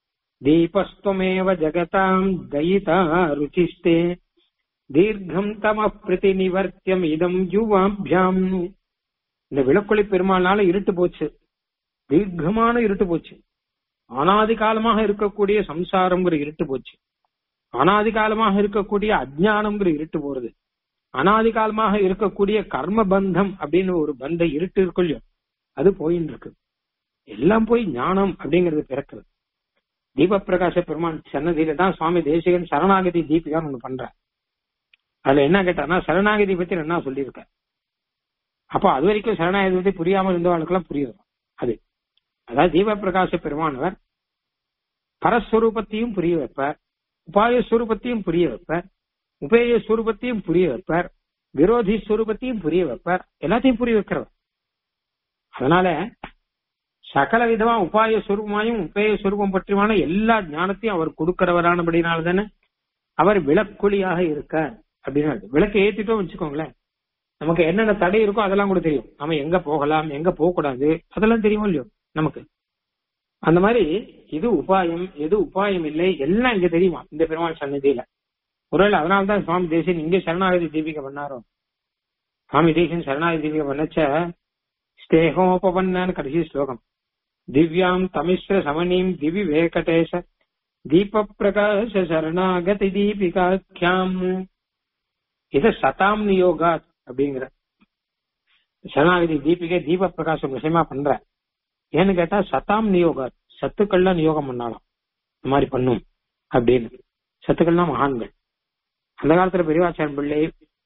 S1: தீபஸ்துவமேவ ஜகதாம் தயிதா ருச்சிஸ்தே தீர்க்கம் தம பிரதிநிவர்த்தியம் இதம் யுவாபியாம் இந்த விளக்கொளி பெருமாள்னால இருட்டு போச்சு தீர்க்கமான இருட்டு போச்சு அனாதி காலமாக இருக்கக்கூடிய சம்சாரம்ங்கிற இருட்டு போச்சு அனாதி காலமாக இருக்கக்கூடிய அஜ்ஞானம்ங்கிற இருட்டு போறது அனாதி காலமாக இருக்கக்கூடிய கர்ம பந்தம் அப்படின்னு ஒரு பந்த இருட்டு இருக்குல்லையோ அது போயின்னு இருக்கு எல்லாம் போய் ஞானம் அப்படிங்கிறது பிறக்கிறது தீப பிரகாச பெருமான் சன்னதியில தான் சுவாமி தேசிகன் சரணாகதி தீபிகான்னு ஒண்ணு பண்ற அதுல என்ன கேட்டான்னா சரணாகதி பத்தி என்ன சொல்லியிருக்க அப்போ அது வரைக்கும் சரணாகதி பத்தி புரியாம இருந்தவர்களுக்கெல்லாம் புரியுது அது அதாவது தீப பிரகாச பெருமானவர் பரஸ்வரூபத்தையும் புரிய வைப்பார் உபாய ஸ்வரூபத்தையும் புரிய வைப்பார் உபேய ஸ்வரூபத்தையும் புரிய வைப்பார் விரோதி ஸ்வரூபத்தையும் புரிய வைப்பார் எல்லாத்தையும் புரிய வைக்கிறவர் அதனால சகல விதமா உபாய சுரூபமாயும் உபேய சுரூபம் பற்றியுமான எல்லா ஞானத்தையும் அவர் கொடுக்கிறவரானபடினால தானே அவர் விளக்கொலியாக இருக்கார் அப்படின்னு விளக்கு ஏத்திட்டோம் வச்சுக்கோங்களேன் நமக்கு என்னென்ன தடை இருக்கோ அதெல்லாம் கூட தெரியும் நம்ம எங்க போகலாம் எங்க போக கூடாது அதெல்லாம் தெரியும் இல்லையோ நமக்கு அந்த மாதிரி இது உபாயம் எது உபாயம் இல்லை எல்லாம் இங்க தெரியுமா இந்த பெருமாள் சன்னதியில ஒருவேளை அதனால்தான் சுவாமி தேசியன் இங்க சரணாகதி தீபிகை பண்ணாரோ சுவாமி தேசியன் சரணாகதி தீபிகை பண்ணச்ச ஸ்தேகோபவன்னான்னு கடைசி ஸ்லோகம் திவ்யாம் தமிஸ்ர சமணீம் திவி வேகடேச தீப பிரகாச சரணாகதி தீபிகாக்கியாம் இத சதாம் நியோகாத் அப்படிங்கிற சரணாகதி தீபிகை தீப பிரகாசம் விஷயமா பண்ற ஏன்னு கேட்டா சதாம் நியோகாத் சத்துக்கள்லாம் நியோகம் பண்ணாலாம் இந்த மாதிரி பண்ணும் அப்படின்னு சத்துக்கள்னா மகான்கள் அந்த காலத்துல பெரியவாச்சாரியன் பிள்ளை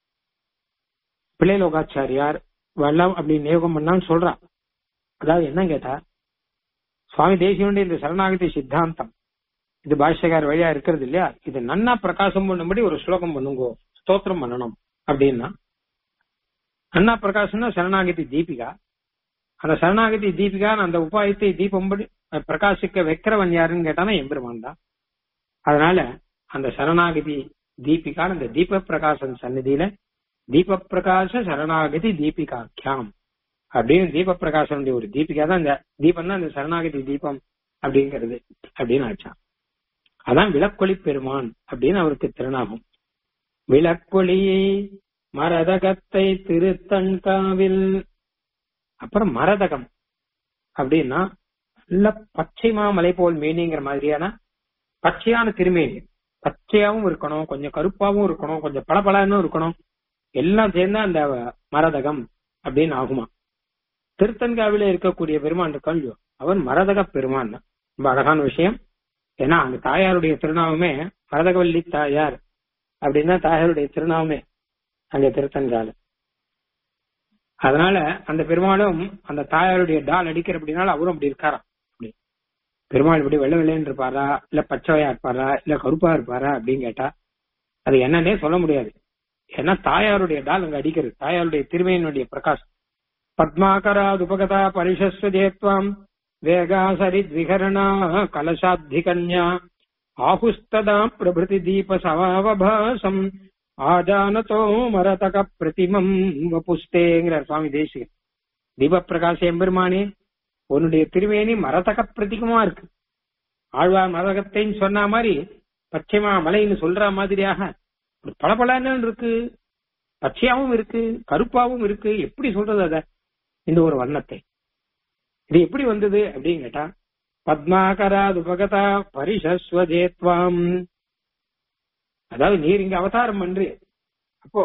S1: பிள்ளை லோகாச்சாரியார் வெள்ளம் அப்படி நியோகம் பண்ணான்னு சொல்றா அதாவது என்ன கேட்டா சுவாமி தேசியனுடைய இந்த சரணாகதி சித்தாந்தம் இது பாஷ்யக்கார வழியா இருக்கிறது இல்லையா இது நன்னா பிரகாசம் பண்ணும்படி ஒரு ஸ்லோகம் பண்ணுங்கோ ஸ்தோத்திரம் பண்ணணும் அப்படின்னா அண்ணா பிரகாசம்னா சரணாகதி தீபிகா அந்த சரணாகதி தீபிகா அந்த உபாயத்தை தீபம்படி பிரகாசிக்க வைக்கிறவன் யாருன்னு கேட்டானா எம்பெருமான் தான் அதனால அந்த சரணாகதி தீபிகா அந்த தீப பிரகாசன் சந்நிதியில தீப பிரகாச சரணாகதி தீபிகாக்கியாம் அப்படின்னு தீப பிரகாசனுடைய ஒரு தீபிகா தான் இந்த தீபம் தான் இந்த சரணாகதி தீபம் அப்படிங்கிறது அப்படின்னு ஆச்சான் அதான் விளக்கொளி பெருமான் அப்படின்னு அவருக்கு திருநாமம் விளக்கொளியை மரதகத்தை திருத்தன்காவில் அப்புறம் மரதகம் அப்படின்னா நல்ல பச்சை மாமலை போல் மேனிங்கிற மாதிரியான பச்சையான திருமேனி பச்சையாவும் இருக்கணும் கொஞ்சம் கருப்பாவும் இருக்கணும் கொஞ்சம் பளபளன்னு இருக்கணும் எல்லாம் சேர்ந்தா அந்த மரதகம் அப்படின்னு ஆகுமா திருத்தன்காவில இருக்கக்கூடிய பெருமான் இருக்கான் அவன் மரதக பெருமான் தான் ரொம்ப அழகான விஷயம் ஏன்னா அந்த தாயாருடைய திருநாமமே மரதகவல்லி தாயார் அப்படின்னு தான் தாயாருடைய திருநாமமே அங்க திருத்தன்கால அதனால அந்த பெருமாளும் அந்த தாயாருடைய டால் அடிக்கிற அப்படின்னால அவரும் அப்படி இருக்காராம் அப்படி பெருமாள் இப்படி வெள்ளை வெள்ளைன்னு இருப்பாரா இல்ல பச்சையா இருப்பாரா இல்ல கருப்பா இருப்பாரா அப்படின்னு கேட்டா அது என்னன்னே சொல்ல முடியாது ஏன்னா தாயாருடைய டால் அங்க அடிக்கிறது தாயாருடைய திருமையினுடைய பிரகாசம் பத்மாகராத் உபகதா பரிஷஸ்வதேத்வாம் வேகாசரி விகரணா கலசாத்திகன்யா ஆகுஸ்ததா பிரபிருதி தீப சமாவபாசம் ஆஜானதோ மரதக பிரதிமம் வபுஸ்தேங்கிறார் சுவாமி தேசிகன் தீப பிரகாச எம்பெருமானே உன்னுடைய திருவேணி மரதக பிரதிகமா இருக்கு ஆழ்வார் மரதகத்தைன்னு சொன்ன மாதிரி பச்சைமா மலைன்னு சொல்ற மாதிரியாக பளபளன்னு இருக்கு பச்சையாவும் இருக்கு கருப்பாவும் இருக்கு எப்படி சொல்றது அத இந்த ஒரு வர்ணத்தை இது எப்படி வந்தது அப்படின்னு கேட்டா பத்மாகராத் உபகதா பரிசஸ்வஜேத்வாம் அதாவது நீர் இங்க அவதாரம் பண்று அப்போ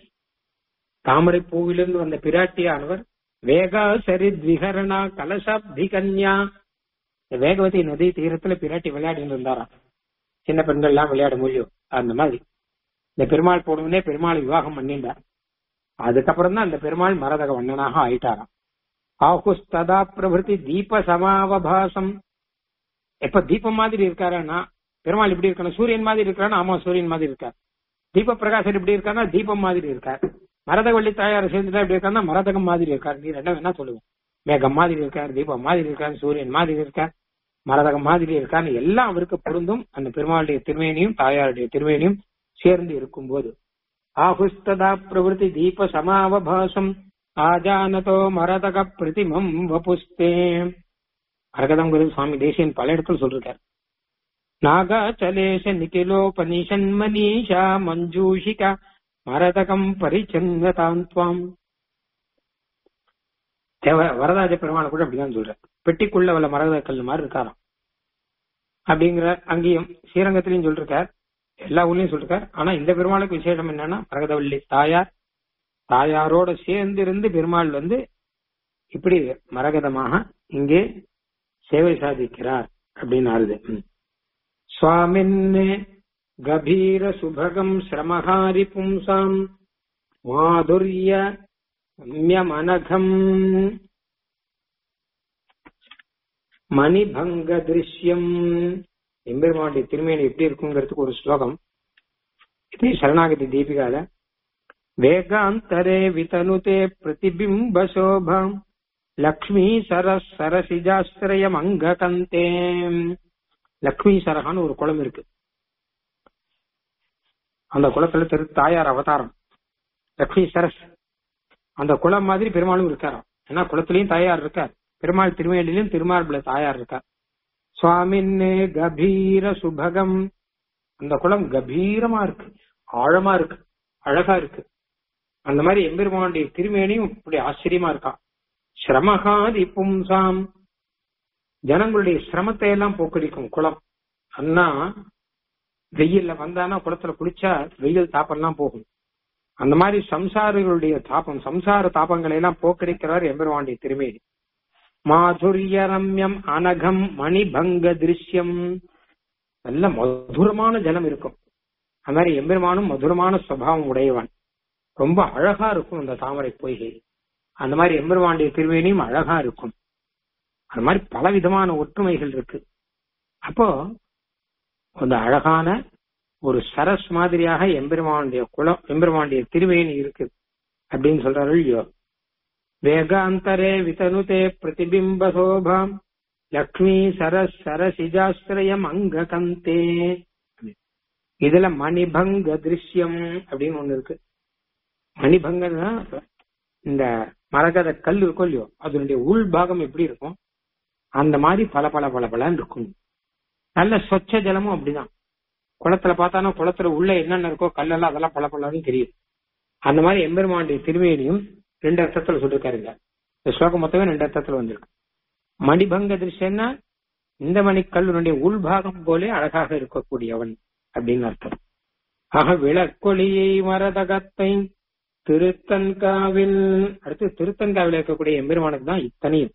S1: தாமரை பூவிலிருந்து வந்த பிராட்டியானவர் வேகா சரித் விகரணா கலசாப்தி கன்யா வேகவதி நதி தீரத்துல பிராட்டி விளையாடிட்டு இருந்தாராம் சின்ன பெண்கள் எல்லாம் விளையாட முடியும் அந்த மாதிரி இந்த பெருமாள் போடுவனே பெருமாள் விவாகம் பண்ணிட்டார் அதுக்கப்புறம் தான் அந்த பெருமாள் மரதக வண்ணனாக ஆயிட்டாராம் ஆகுஸ்ததா பிரபிருதி தீப சமாவபாசம் எப்ப தீபம் மாதிரி இருக்காருன்னா பெருமாள் இப்படி இருக்கணும் சூரியன் மாதிரி இருக்காரு ஆமா சூரியன் மாதிரி இருக்கார் தீப பிரகாசர் இப்படி இருக்காருன்னா தீபம் மாதிரி இருக்கார் மரதவள்ளி தாயார் சேர்ந்துட்டா இப்படி இருக்காருன்னா மரதகம் மாதிரி இருக்கார் நீ ரெண்டும் என்ன சொல்லுவேன் மேகம் மாதிரி இருக்கார் தீபம் மாதிரி இருக்கார் சூரியன் மாதிரி இருக்கார் மரதகம் மாதிரி இருக்கான்னு எல்லாம் அவருக்கு பொருந்தும் அந்த பெருமாளுடைய திருமேனியும் தாயாருடைய திருமேனியும் சேர்ந்து இருக்கும்போது ஆகுஸ்ததா பிரவருத்தி தீப சமாவபாசம் ஆஜானதோ மரதக பிரதிமம் வபுஸ்தே அரகதம்ங்கிறது சுவாமி தேசியன் பல இடத்துல சொல்லிருக்கார் நாகாச்சலேஷ நிகிலோபனிஷன் மனிஷா மஞ்சூஷிகா மரதகம் பரிச்சங்கதாம் துவாம் தேவ வரதாஜ பெருமாளை கூட அப்படிதான் சொல்ற பெட்டிக்குள்ள வல்ல மரத கல் மாதிரி இருக்காராம் அப்படிங்கிற அங்கேயும் ஸ்ரீரங்கத்திலையும் சொல்லிருக்கார் எல்லா ஊர்லயும் சொல்லிருக்கார் ஆனா இந்த பெருமாளுக்கு விசேஷம் என்னன்னா மரகதவள்ளி தாயார் தாயாரோட சேர்ந்து இருந்து பெருமாள் வந்து இப்படி மரகதமாக இங்கே சேவை சாதிக்கிறார் அப்படின்னு ஆறுது சுவாமின் கபீர சுபகம் சிரமஹாரி பும்சாம் மாதுரிய ரம்யமனகம் மணிபங்க திருஷ்யம் எம்பெருமானுடைய திருமேனி எப்படி இருக்குங்கிறதுக்கு ஒரு ஸ்லோகம் இது சரணாகதி தீபிகால வேகாந்தரே விதனுதே பிரதிபிம்ப சோபம் லக்ஷ்மி சரஸ் சரசிஜாஸ்திரயம் அங்ககந்தே லக்ஷ்மி சரகான்னு ஒரு குளம் இருக்கு அந்த குளத்துல திரு தாயார் அவதாரம் லக்ஷ்மி சரஸ் அந்த குளம் மாதிரி பெருமாளும் இருக்காராம் ஏன்னா குளத்திலயும் தாயார் இருக்கார் பெருமாள் திருமேலிலும் திருமார்புல தாயார் இருக்கார் சுவாமின் கபீர சுபகம் அந்த குளம் கபீரமா இருக்கு ஆழமா இருக்கு அழகா இருக்கு அந்த மாதிரி எம்பெருமானுடைய திருமேனியும் இப்படி ஆச்சரியமா இருக்கான் சிரமகாதி பும்சாம் ஜனங்களுடைய சிரமத்தை எல்லாம் போக்கடிக்கும் குளம் அண்ணா வெயில்ல வந்தானா குளத்துல குளிச்சா வெயில் தாப்பெல்லாம் போகும் அந்த மாதிரி சம்சாரிகளுடைய தாபம் சம்சார தாபங்களை எல்லாம் போக்கடிக்கிறார் எம்பெருமானுடைய திருமேனி மாதுரிய ரம்யம் அனகம் மணிபங்க திருஷ்யம் நல்ல மதுரமான ஜலம் இருக்கும் அந்த மாதிரி எம்பெருமானும் மதுரமான சுவாவம் உடையவன் ரொம்ப அழகா இருக்கும் அந்த தாமரை பொய்கை அந்த மாதிரி எம்பெருமானுடைய திருவேணியும் அழகா இருக்கும் அது மாதிரி பல விதமான ஒற்றுமைகள் இருக்கு அப்போ அந்த அழகான ஒரு சரஸ் மாதிரியாக எம்பெருமானுடைய குளம் எம்பெருமானுடைய திருவேணி இருக்கு அப்படின்னு சொல்றாரு இல்லையோ வேகாந்தரே விதனுதே பிரதிபிம்ப சோபாம் லக்ஷ்மி சரஸ் சரசிஜாஸ்திரயம் அங்க கந்தே இதுல மணிபங்க திருஷ்யம் அப்படின்னு ஒண்ணு இருக்கு மணிபங்கன்னா இந்த மரகத கல் இருக்கும் இல்லையோ அதனுடைய உள் பாகம் எப்படி இருக்கும் அந்த மாதிரி பல பல பல பலன்னு இருக்கும் நல்ல சொச்ச ஜலமும் அப்படிதான் குளத்துல பார்த்தானா குளத்துல உள்ள என்னென்ன இருக்கோ கல்லெல்லாம் அதெல்லாம் பல பலன்னு தெரியும் அந்த மாதிரி எம்பெருமானுடைய திருமேனியும் ரெண்டு அர்த்தத்துல சொல்லிருக்காருங்க இந்த ஸ்லோகம் மொத்தமே ரெண்டு அர்த்தத்துல வந்திருக்கு மணிபங்க திருஷ்யன்னா இந்த மணிக்கல்லுடைய உள்பாகம் போலே அழகாக இருக்கக்கூடியவன் அப்படின்னு அர்த்தம் ஆக விளக்கொளியை மரதகத்தை திருத்தன்காவில் அடுத்து திருத்தன்காவில் இருக்கக்கூடிய எம்பெருமானுக்கு தான் இத்தனையும்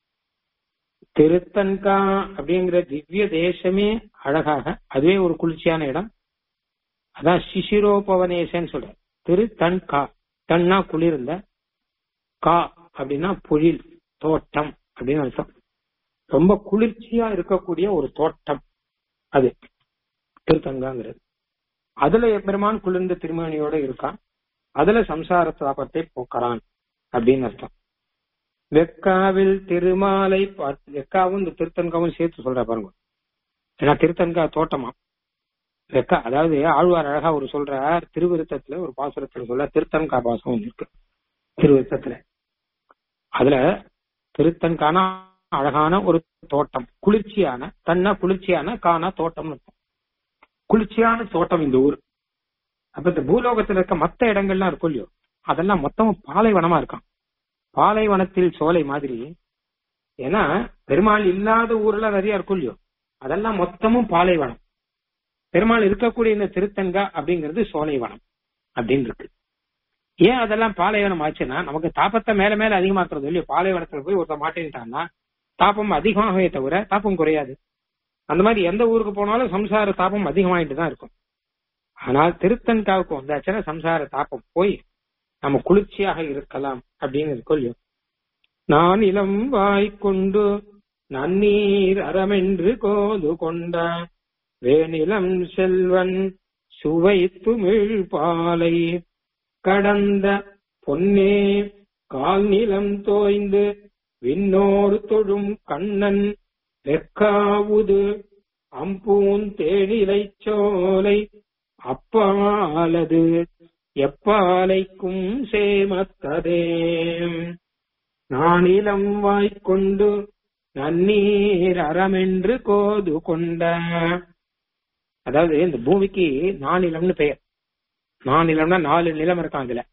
S1: திருத்தன்கா அப்படிங்கிற திவ்ய தேசமே அழகாக அதுவே ஒரு குளிர்ச்சியான இடம் அதான் சிசிரோபவனேசன்னு சொல்ற திருத்தன்கா தன்னா குளிர்ந்த கா அப்படின்னா பொழில் தோட்டம் அப்படின்னு அர்த்தம் ரொம்ப குளிர்ச்சியா இருக்கக்கூடிய ஒரு தோட்டம் அது திருத்தங்காங்கிறது அதுல பெருமான் குளிர்ந்த திருமணியோட இருக்கான் அதுல சம்சார தாபத்தை போக்குறான் அப்படின்னு அர்த்தம் வெக்காவில் திருமாலை பார்த்து வெக்காவும் இந்த திருத்தன்காவும் சேர்த்து சொல்ற பாருங்க ஏன்னா திருத்தன்கா தோட்டமா வெக்கா அதாவது ஆழ்வார் அழகா ஒரு சொல்றார் திருவிருத்தத்துல ஒரு பாசுரத்துல சொல்ல திருத்தன்கா பாசம் ஒண்ணு இருக்கு திருவிருத்தத்துல அதுல திருத்தன்கானா அழகான ஒரு தோட்டம் குளிர்ச்சியான தன்னா குளிர்ச்சியான காணா தோட்டம் குளிர்ச்சியான தோட்டம் இந்த ஊர் அப்ப இந்த பூலோகத்துல இருக்க மத்த இடங்கள்லாம் இருக்கும் இல்லையோ அதெல்லாம் மொத்தமும் பாலைவனமா இருக்கான் பாலைவனத்தில் சோலை மாதிரி ஏன்னா பெருமாள் இல்லாத ஊர்ல நிறைய இருக்கும் இல்லையோ அதெல்லாம் மொத்தமும் பாலைவனம் பெருமாள் இருக்கக்கூடிய இந்த திருத்தங்கா அப்படிங்கிறது சோலைவனம் அப்படின்னு இருக்கு ஏன் அதெல்லாம் பாலைவனம் ஆச்சுன்னா நமக்கு தாபத்தை மேல மேல அதிகமாக்குறது இல்லையோ பாலைவனத்துல போய் ஒருத்த மாட்டேன்ட்டான்னா தாபம் அதிகமாகவே தவிர தாபம் குறையாது அந்த மாதிரி எந்த ஊருக்கு போனாலும் சம்சார தாபம் அதிகமாயிட்டு தான் இருக்கும் ஆனால் திருத்தன்காவுக்கு வந்தாச்சுன்னா சம்சார தாபம் போய் நம்ம குளிர்ச்சியாக இருக்கலாம் அப்படின்னு இருக்கும் இல்லையோ நான் இளம் வாய்க்கொண்டு நன்னீர் அறமென்று கோது கொண்ட வேநிலம் செல்வன் சுவை துமிழ் பாலை கடந்த பொன்னே கால் நிலம் தோய்ந்து விண்ணோர் தொழும் கண்ணன் வெக்காவுது அம்பூன் தேனிலை சோலை அப்பாலது எப்பாலைக்கும் சேமத்ததே நானிலம் வாய்க்கொண்டு நன்னீர் அறமென்று கோது கொண்ட அதாவது இந்த பூமிக்கு நானிலம்னு பெயர் நானிலம்னா நாலு நிலம் இருக்கான் அதுல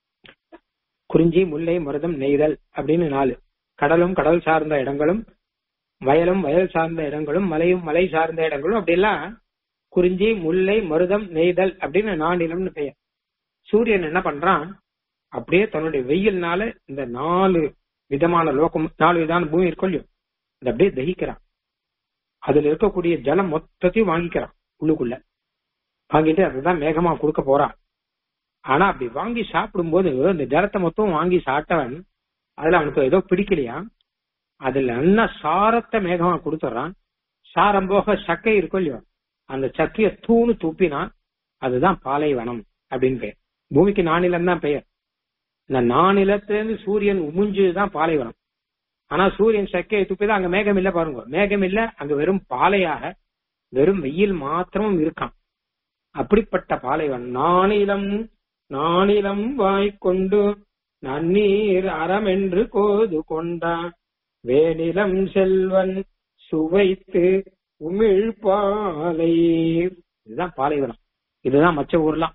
S1: குறிஞ்சி முல்லை மருதம் நெய்தல் அப்படின்னு நாலு கடலும் கடல் சார்ந்த இடங்களும் வயலும் வயல் சார்ந்த இடங்களும் மலையும் மலை சார்ந்த இடங்களும் அப்படியெல்லாம் குறிஞ்சி முல்லை மருதம் நெய்தல் அப்படின்னு நானிலம்னு பெயர் சூரியன் என்ன பண்றான் அப்படியே தன்னுடைய வெயில்னால இந்த நாலு விதமான லோகம் நாலு விதமான பூமி இருக்கும் இல்லையோ அதை அப்படியே தகிக்கிறான் அதுல இருக்கக்கூடிய ஜலம் மொத்தத்தையும் வாங்கிக்கிறான் உள்ளுக்குள்ள வாங்கிட்டு அதுதான் மேகமா கொடுக்க போறான் ஆனா அப்படி வாங்கி சாப்பிடும்போது இந்த ஜலத்தை மொத்தம் வாங்கி சாப்பிட்டவன் அதுல அவனுக்கு ஏதோ பிடிக்கலையா அதுல நல்லா சாரத்தை மேகமா கொடுத்துட்றான் சாரம் போக சக்கை இருக்கும் இல்லையோ அந்த சக்கைய தூணு துப்பினான் அதுதான் பாலைவனம் அப்படின்னு பெயர் பூமிக்கு நானிலம் தான் பெயர் இந்த நானிலத்திலிருந்து சூரியன் உமிஞ்சுதான் பாலைவனம் ஆனா சூரியன் சக்கையை துப்பிதான் அங்க மேகம் இல்ல பாருங்க மேகம் இல்ல அங்க வெறும் பாலையாக வெறும் வெயில் மாத்திரமும் இருக்கான் அப்படிப்பட்ட பாலைவனம் நானிலம் நானிலம் வாய்க்கொண்டு நன்னீர் அறமென்று கோது கொண்டான் வேனிலம் செல்வன் சுவைத்து உமிழ் பாலை இதுதான் பாலைவனம் இதுதான் மற்ற ஊர்லாம்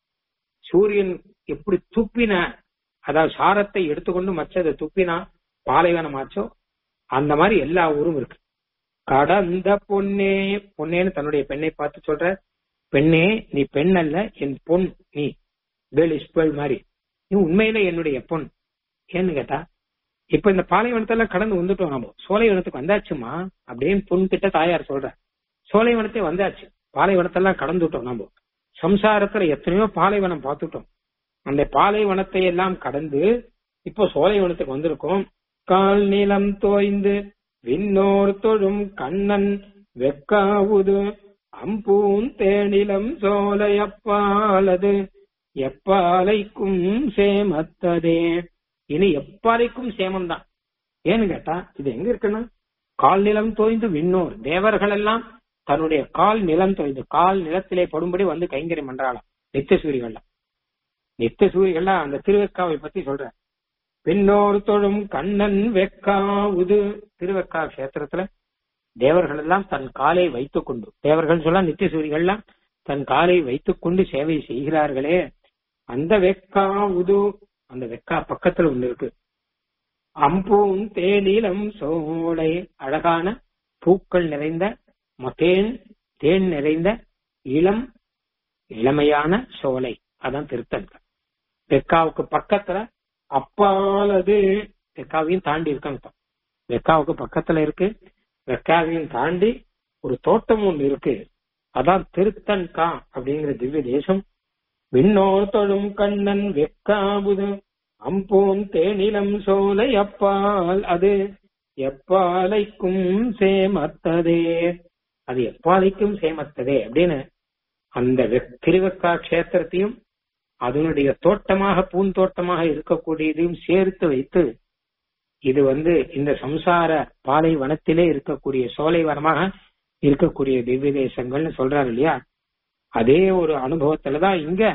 S1: சூரியன் எப்படி துப்பின அதாவது சாரத்தை எடுத்துக்கொண்டு மற்றதை துப்பினா பாலைவனம் ஆச்சோ அந்த மாதிரி எல்லா ஊரும் இருக்கு கடந்த பொன்னே பொன்னேன்னு தன்னுடைய பெண்ணை பார்த்து சொல்ற பெண்ணே நீ பெண் அல்ல என் பொன் நீ வேல் இஸ்பல் மாதிரி நீ உண்மையில என்னுடைய பொன் ஏன்னு கேட்டா இப்ப இந்த பாலைவனத்தெல்லாம் கடந்து வந்துட்டோம் நம்ம சோலைவனத்துக்கு வந்தாச்சுமா அப்படின்னு பொன் கிட்ட தாயார் சொல்ற சோலைவனத்தை வந்தாச்சு பாலைவனத்தெல்லாம் கடந்துட்டோம் நம்ம சம்சாரத்துல எத்தனையோ பாலைவனம் பார்த்துட்டோம் அந்த பாலைவனத்தை எல்லாம் கடந்து இப்போ சோலைவனத்துக்கு வந்திருக்கோம் கால் நிலம் தோய்ந்து விண்ணோர் தொழும் கண்ணன் வெக்காவுது அம்பூன் தேனிலம் சோலையப்பாலது எப்பாலைக்கும் சேமத்ததே இனி எப்பாலைக்கும் சேமம் தான் ஏன்னு கேட்டா இது எங்க இருக்குன்னா கால் நிலம் தோய்ந்து விண்ணோர் தேவர்கள் எல்லாம் தன்னுடைய கால் நிலம் தோய்ந்து கால் நிலத்திலே படும்படி வந்து கைங்கரி மன்றாளாம் நித்திய சூரிகள்லாம் நித்திய சூரிகள்லாம் அந்த திருவெக்காவை பத்தி சொல்ற பின்னோர் தொழும் கண்ணன் வெக்காவுது திருவெக்கா கஷேத்திரத்துல தேவர்கள் எல்லாம் தன் காலை வைத்துக் கொண்டு தேவர்கள் சொல்ல நித்திய சூரிகள்லாம் தன் காலை வைத்துக் கொண்டு சேவை செய்கிறார்களே அந்த வெக்காவுது அந்த வெக்கா பக்கத்துல ஒண்ணு இருக்கு அம்பூன் தேனிலம் சோலை அழகான பூக்கள் நிறைந்த தேன் தேன் நிறைந்த இளம் இளமையான சோலை அதான் திருத்தங்க வெக்காவுக்கு பக்கத்துல அப்பாலது வெக்காவையும் தாண்டி இருக்காங்க வெக்காவுக்கு பக்கத்துல இருக்கு வெக்காவையும் தாண்டி ஒரு தோட்டம் ஒன்று இருக்கு அதான் திருத்தன்கா அப்படிங்கிற திவ்ய தேசம் விண்ணோர் தொழும் கண்ணன் வெக்காவுது அம்பூன் தேனிலம் சோலை அப்பால் அது எப்பாலைக்கும் சேமத்ததே அது எப்பாலைக்கும் சேமத்ததே அப்படின்னு அந்த திருவக்கா கஷேத்திரத்தையும் அதனுடைய தோட்டமாக பூந்தோட்டமாக இருக்கக்கூடியதையும் சேர்த்து வைத்து இது வந்து இந்த சம்சார பாலை வனத்திலே இருக்கக்கூடிய சோலை வனமாக இருக்கக்கூடிய திவ்ய தேசங்கள்னு சொல்றாரு இல்லையா அதே ஒரு அனுபவத்துலதான் இங்க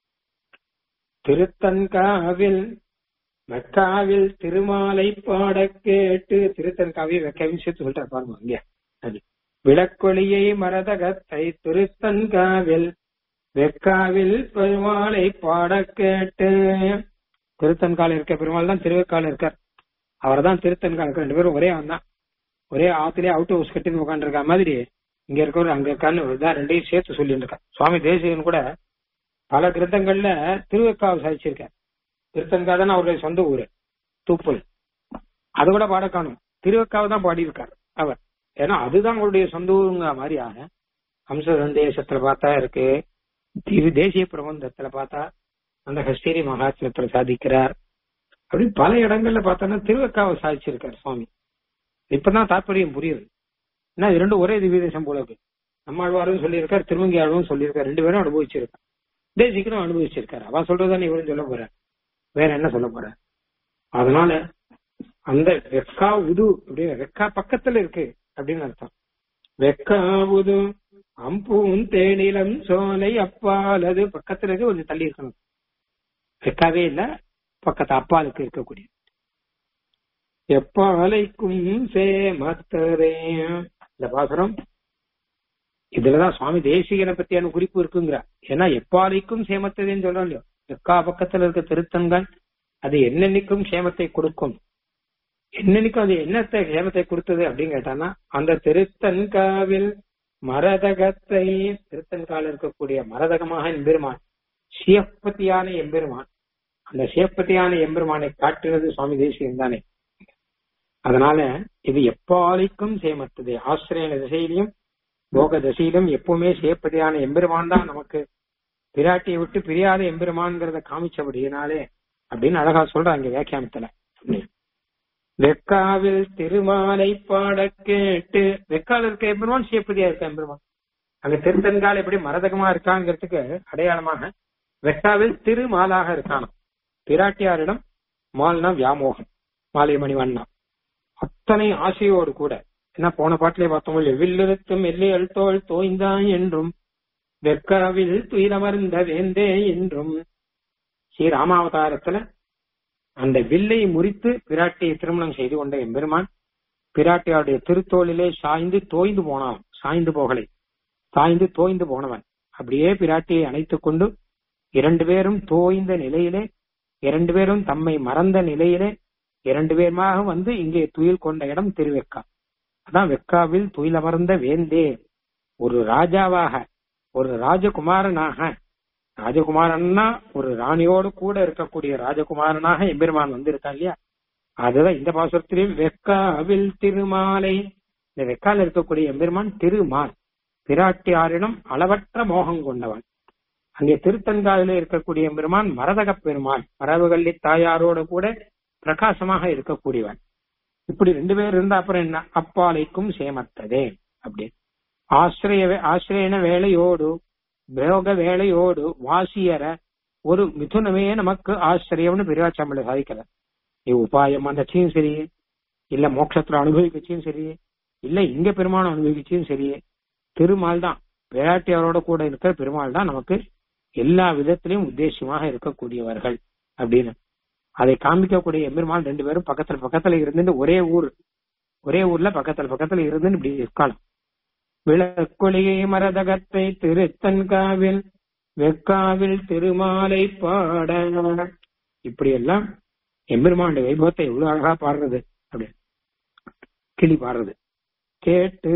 S1: திருத்தன்காவில் மெக்காவில் திருமாலை பாட கேட்டு திருத்தன்காவில் வெக்கவின்னு சேர்த்து சொல்லிட்டார் பாருங்க இங்க அது விளக்கொளியை மரதகத்தை திருத்தன்காவில் வெக்காவில் பெருமாளை பாட கேட்டு திருத்தன்கால இருக்க பெருமாள் தான் திருவெக்கால இருக்கார் அவர் தான் திருத்தன்கால இருக்க ரெண்டு பேரும் ஒரே தான் ஒரே ஆத்திலே அவுட் ஹவுஸ் கட்டி உட்காந்துருக்க மாதிரி இங்க இருக்கவர் அங்க இருக்கான்னு தான் ரெண்டையும் சேர்த்து சொல்லிட்டு இருக்கார் சுவாமி தேசிகன் கூட பல கிரந்தங்கள்ல திருவெக்காவை சாதிச்சிருக்கார் திருத்தன்கா தானே அவருடைய சொந்த ஊரு தூப்பல் அது கூட பாட காணும் திருவெக்காவை தான் பாடியிருக்கார் அவர் ஏன்னா அதுதான் அவருடைய சொந்த ஊருங்க மாதிரியாக ஹம்ச சந்தேசத்துல பார்த்தா இருக்கு திரு தேசிய பிரபந்தத்துல பார்த்தா அந்த ஹஸ்தேரி மகாத்மத்துல சாதிக்கிறார் அப்படி பல இடங்கள்ல பார்த்தோன்னா திருவக்காவை சாதிச்சிருக்கார் சுவாமி இப்பதான் தாற்பயம் புரியுது ஏன்னா இது ரெண்டும் ஒரே திவ்ய தேசம் போல இருக்கு நம்மாழ்வாரும் சொல்லியிருக்கார் திருமங்கி ஆழ்வும் சொல்லியிருக்கார் ரெண்டு பேரும் அனுபவிச்சிருக்கார் தேசிக்கனும் அனுபவிச்சிருக்காரு அவ சொல்றதானே இவரும் சொல்ல போற வேற என்ன சொல்ல போற அதனால அந்த வெக்கா உது அப்படின்னு வெக்கா பக்கத்துல இருக்கு அப்படின்னு அர்த்தம் வெக்கா உது அம்பூன் தேனிலம் சோலை அப்பால் அது பக்கத்துல இருக்கு கொஞ்சம் தள்ளி இருக்கணும் வெக்காவே இல்ல பக்கத்து அப்பாலுக்கு இருக்கக்கூடிய எப்பாலைக்கும் சேமத்தரே இந்த பாசுரம் இதுலதான் சுவாமி தேசிகனை பத்தியான குறிப்பு இருக்குங்கிற ஏன்னா எப்பாலைக்கும் சேமத்ததேன்னு சொல்றோம் இல்லையோ எக்கா பக்கத்துல இருக்க திருத்தங்கள் அது என்னென்னைக்கும் சேமத்தை கொடுக்கும் என்னன்னைக்கும் அது என்னத்தை சேமத்தை கொடுத்தது அப்படின்னு கேட்டான்னா அந்த திருத்தன்காவில் மரதகத்தை திருத்தன்கால இருக்கக்கூடிய மரதகமாக எம்பெருமான் சிவப்பதியான எம்பெருமான் அந்த சிவப்பதியான எம்பெருமானை காட்டுறது சுவாமி தேசியம் தானே அதனால இது எப்பாலைக்கும் சேமத்தது ஆசிரியன திசையிலையும் போக திசையிலும் எப்பவுமே சிவப்பதியான எம்பெருமான் தான் நமக்கு பிராட்டியை விட்டு பிரியாத எம்பெருமான்கிறத காமிச்சபடியினாலே அப்படின்னு அழகா சொல்ற அங்க வியாக்கியானத்துல வெக்காவில் திருமாலை பாட கேட்டு வெக்கால இருக்க எம்பெருமான் சிவப்பதியா இருக்க எம்பெருமான் அங்க திருத்தன்கால் எப்படி மரதகமா இருக்காங்கிறதுக்கு அடையாளமாக வெக்காவில் திருமாலாக இருக்கான பிராட்டியாரிடம் மால்னா வியாமோகம் மாலை மணிவண்ணா அத்தனை ஆசையோடு கூட என்ன போன பாட்டிலே பார்த்தோம் வில்லிருத்தும் எல்லை அழுத்தோள் தோய்ந்தான் என்றும் வெற்காவில் துயிலமர்ந்த வேந்தே என்றும் ஸ்ரீ ராமாவதாரத்துல அந்த வில்லை முறித்து பிராட்டியை திருமணம் செய்து கொண்ட எம்பெருமான் பிராட்டியாருடைய திருத்தோளிலே சாய்ந்து தோய்ந்து போனான் சாய்ந்து போகலை சாய்ந்து தோய்ந்து போனவன் அப்படியே பிராட்டியை அணைத்துக் கொண்டு இரண்டு பேரும் தோய்ந்த நிலையிலே இரண்டு பேரும் தம்மை மறந்த நிலையிலே இரண்டு பேருமாக வந்து இங்கே துயில் கொண்ட இடம் திருவெக்கா அதான் வெக்காவில் துயிலமர்ந்த வேந்தே ஒரு ராஜாவாக ஒரு ராஜகுமாரனாக ராஜகுமாரன்னா ஒரு ராணியோடு கூட இருக்கக்கூடிய ராஜகுமாரனாக எம்பெருமான் வந்திருக்கான் இல்லையா அதுதான் இந்த பாசுரத்திலையும் வெக்காவில் திருமாலை இந்த வெக்கால இருக்கக்கூடிய எம்பெருமான் திருமால் பிராட்டியாரிடம் அளவற்ற மோகம் கொண்டவன் அங்கே திருத்தன்காவிலே இருக்கக்கூடிய எம்பெருமான் மரதக பெருமான் மரபுகள்ளி தாயாரோடு கூட பிரகாசமாக இருக்கக்கூடியவன் இப்படி ரெண்டு பேர் இருந்தா அப்புறம் என்ன அப்பாலைக்கும் சேமத்ததே அப்படி ஆசிரிய ஆசிரியன வேலையோடு பிரயோக வேலையோடு வாசியர ஒரு மிதுனமே நமக்கு ஆச்சரியம்னு பெரியாச்சாமலை சாதிக்கல நீ உபாயம் வந்தச்சியும் சரி இல்ல மோட்சத்துல அனுபவிக்கச்சியும் சரி இல்ல இங்க பெருமாள் அனுபவிக்கச்சியும் சரி திருமால் தான் விளையாட்டியாரோட கூட இருக்கிற பெருமாள் தான் நமக்கு எல்லா விதத்திலையும் உத்தேசியமாக இருக்கக்கூடியவர்கள் அப்படின்னு அதை காமிக்கக்கூடிய எம்பெருமாள் ரெண்டு பேரும் பக்கத்துல பக்கத்துல இருந்துட்டு ஒரே ஊர் ஒரே ஊர்ல பக்கத்துல பக்கத்துல இருந்துன்னு இப்படி இருக்கலாம் விளக்கொலியை மரதகத்தை திருத்தன்காவில் வெக்காவில் திருமாலை பாட இப்படி எல்லாம் எம்பெருமானுடைய வைபவத்தை எவ்வளவு அழகா பாடுறது அப்படி கிளி பாடுறது கேட்டு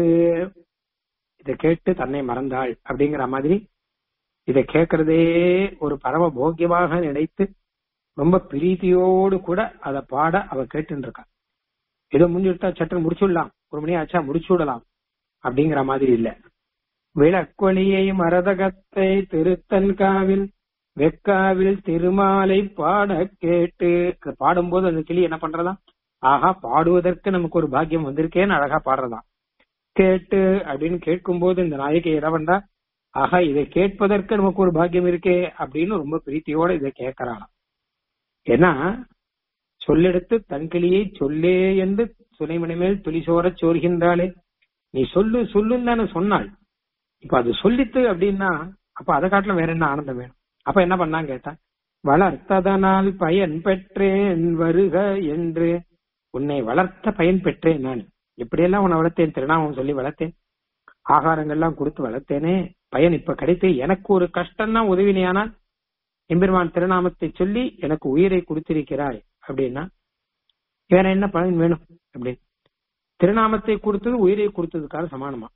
S1: இதை கேட்டு தன்னை மறந்தாள் அப்படிங்கிற மாதிரி இதை கேட்கறதே ஒரு பரம போக்கியமாக நினைத்து ரொம்ப பிரீத்தியோடு கூட அதை பாட அவ கேட்டுன்னு இருக்கா ஏதோ முடிஞ்சுட்டா சட்டம் முடிச்சுடலாம் ஒரு மணி ஆச்சா முடிச்சு விடலாம் அப்படிங்கிற மாதிரி இல்ல விளக்கொலியை மரதகத்தை திருத்தன்காவில் வெக்காவில் திருமாலை பாட கேட்டு பாடும்போது அந்த கிளி என்ன பண்றதா ஆஹா பாடுவதற்கு நமக்கு ஒரு பாக்கியம் வந்திருக்கேன்னு அழகா பாடுறதாம் கேட்டு அப்படின்னு கேட்கும் போது இந்த நாயகி என்ன பண்றா ஆஹா இதை கேட்பதற்கு நமக்கு ஒரு பாக்கியம் இருக்கே அப்படின்னு ரொம்ப பிரீத்தியோட இதை கேட்கறாளாம் ஏன்னா சொல்லெடுத்து தன் கிளியை சொல்லே என்று சுனைமணி மேல் துளிசோரச் சோர்கின்றாளே நீ சொல்லு சொல்லுன்னு தானே சொன்னாள் இப்ப அது சொல்லித்து அப்படின்னா அப்ப அதை காட்டிலும் வேற என்ன ஆனந்தம் வேணும் அப்ப என்ன பண்ணான்னு கேட்டா வளர்த்ததனால் பயன் பெற்றேன் வருக என்று உன்னை வளர்த்த பயன் பெற்றேன் நான் எப்படியெல்லாம் உன்னை வளர்த்தேன் திருநாமம் சொல்லி வளர்த்தேன் ஆகாரங்கள்லாம் கொடுத்து வளர்த்தேனே பயன் இப்ப கிடைத்து எனக்கு ஒரு கஷ்டம் தான் உதவினியானால் எம்பெருமான் திருநாமத்தை சொல்லி எனக்கு உயிரை கொடுத்திருக்கிறாய் அப்படின்னா வேற என்ன பலன் வேணும் அப்படின்னு திருநாமத்தை கொடுத்தது உயிரை கொடுத்ததுக்காக சமானமா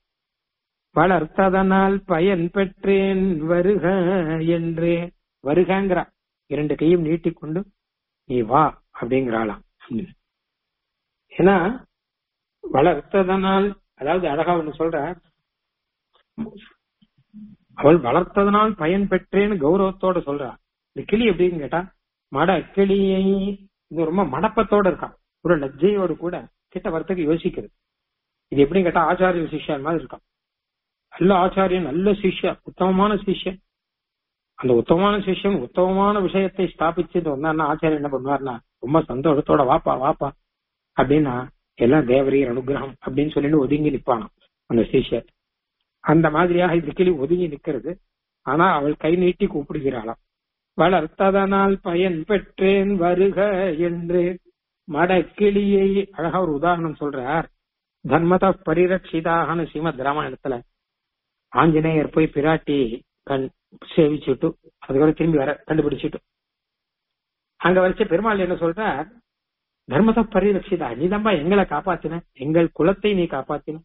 S1: வளர்த்ததனால் பயன் பெற்றேன் வருக என்று வருகங்கிறா இரண்டு கையும் நீட்டிக்கொண்டு நீ வா அப்படிங்கிறாளாம் ஏன்னா வளர்த்ததனால் அதாவது அழகா ஒண்ணு சொல்ற அவள் வளர்த்ததனால் பயன் பெற்றேன்னு கௌரவத்தோட சொல்றா இந்த கிளி எப்படின்னு கேட்டா மட கிளியை இது ரொம்ப மடப்பத்தோட இருக்கான் ஒரு லஜ்ஜையோடு கூட கிட்ட வரத்துக்கு யோசிக்கிறது இது எப்படின்னு கேட்டா ஆச்சாரிய சிஷ்யன் மாதிரி இருக்கான் நல்ல ஆச்சாரியன் நல்ல சிஷ்யா உத்தமமான சிஷ்யன் அந்த உத்தமமான சிஷ்யன் உத்தமமான விஷயத்தை ஸ்தாபிச்சுட்டு வந்தாருன்னா ஆச்சாரியன் என்ன பண்ணுவார்னா ரொம்ப சந்தோஷத்தோட வாப்பா வாப்பா அப்படின்னா எல்லாம் தேவரீர் அனுகிரகம் அப்படின்னு சொல்லிட்டு ஒதுங்கி நிப்பானாம் அந்த சிஷ்யர் அந்த மாதிரியாக இது கிளி ஒதுங்கி நிக்கிறது ஆனா அவள் கை நீட்டி கூப்பிடுகிறாளாம் வளர்த்ததனால் பயன் பெற்றேன் வருக என்று மடக்கிளியை அழகா ஒரு உதாரணம் சொல்றார் தர்மத பரிரட்சிதாகனு ஸ்ரீமத் ராமாயணத்துல ஆஞ்சநேயர் போய் பிராட்டி கண் சேவிச்சுட்டு அதுக்கப்புறம் திரும்பி வர கண்டுபிடிச்சிட்டு அங்க வச்ச பெருமாள் என்ன சொல்றார் தர்மத பரிரட்சிதா நீதான்பா எங்களை காப்பாத்தின எங்கள் குலத்தை நீ காப்பாத்தின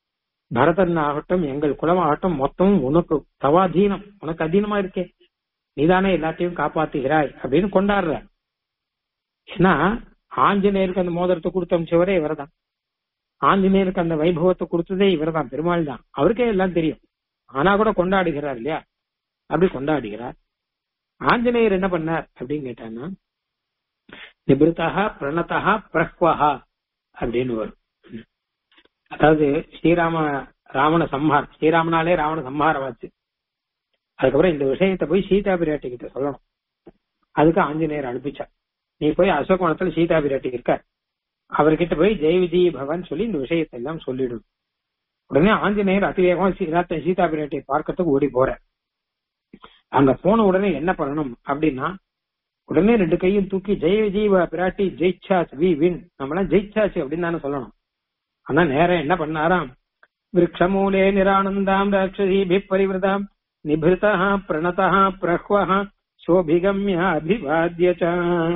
S1: பரதன் ஆகட்டும் எங்கள் குலமாகட்டும் மொத்தமும் உனக்கு தவாதீனம் உனக்கு அதீனமா இருக்கே நீதானே எல்லாத்தையும் காப்பாத்துகிறாய் அப்படின்னு கொண்டாடுற ஏன்னா ஆஞ்சநேயருக்கு அந்த மோதிரத்தை கொடுத்து அமிச்சவரே இவர்தான் ஆஞ்சநேயருக்கு அந்த வைபவத்தை கொடுத்ததே இவர்தான் பெருமாள் தான் அவருக்கே எல்லாம் தெரியும் ஆனா கூட கொண்டாடுகிறார் இல்லையா அப்படி கொண்டாடுகிறார் ஆஞ்சநேயர் என்ன பண்ணார் அப்படின்னு கேட்டான்னா நிபிருத்தா பிரணதா பிரஹ்வஹா அப்படின்னு வரும் அதாவது ஸ்ரீராம ராவண சம்ஹார் ஸ்ரீராமனாலே ராவண சம்ஹாரம் ஆச்சு அதுக்கப்புறம் இந்த விஷயத்தை போய் சீதா பிராட்டி கிட்ட சொல்லணும் அதுக்கு ஆஞ்சநேயர் அனுப்பிச்சார் நீ போய் அசோகவனத்துல சீதா பிராட்டி இருக்க அவர்கிட்ட போய் ஜெய விஜய் பவன் சொல்லி இந்த விஷயத்தை எல்லாம் சொல்லிடும் உடனே ஆஞ்சநேயர் அதிவேகமா சீதா சீதா பிராட்டியை பார்க்கறதுக்கு ஓடி போற அங்க போன உடனே என்ன பண்ணணும் அப்படின்னா உடனே ரெண்டு கையும் தூக்கி ஜெய விஜய் பிராட்டி ஜெயிச்சாச்சு வி வின் நம்மளாம் ஜெயிச்சாச்சு அப்படின்னு தானே சொல்லணும் ஆனா நேரம் என்ன பண்ணாராம் விரக்ஷமூலே நிரானந்தாம் ராட்சசி பரிவிரதாம் நிபிருதா பிரணதா பிரஹ்வஹா சோபிகம்ய அபிவாத்தியச்ச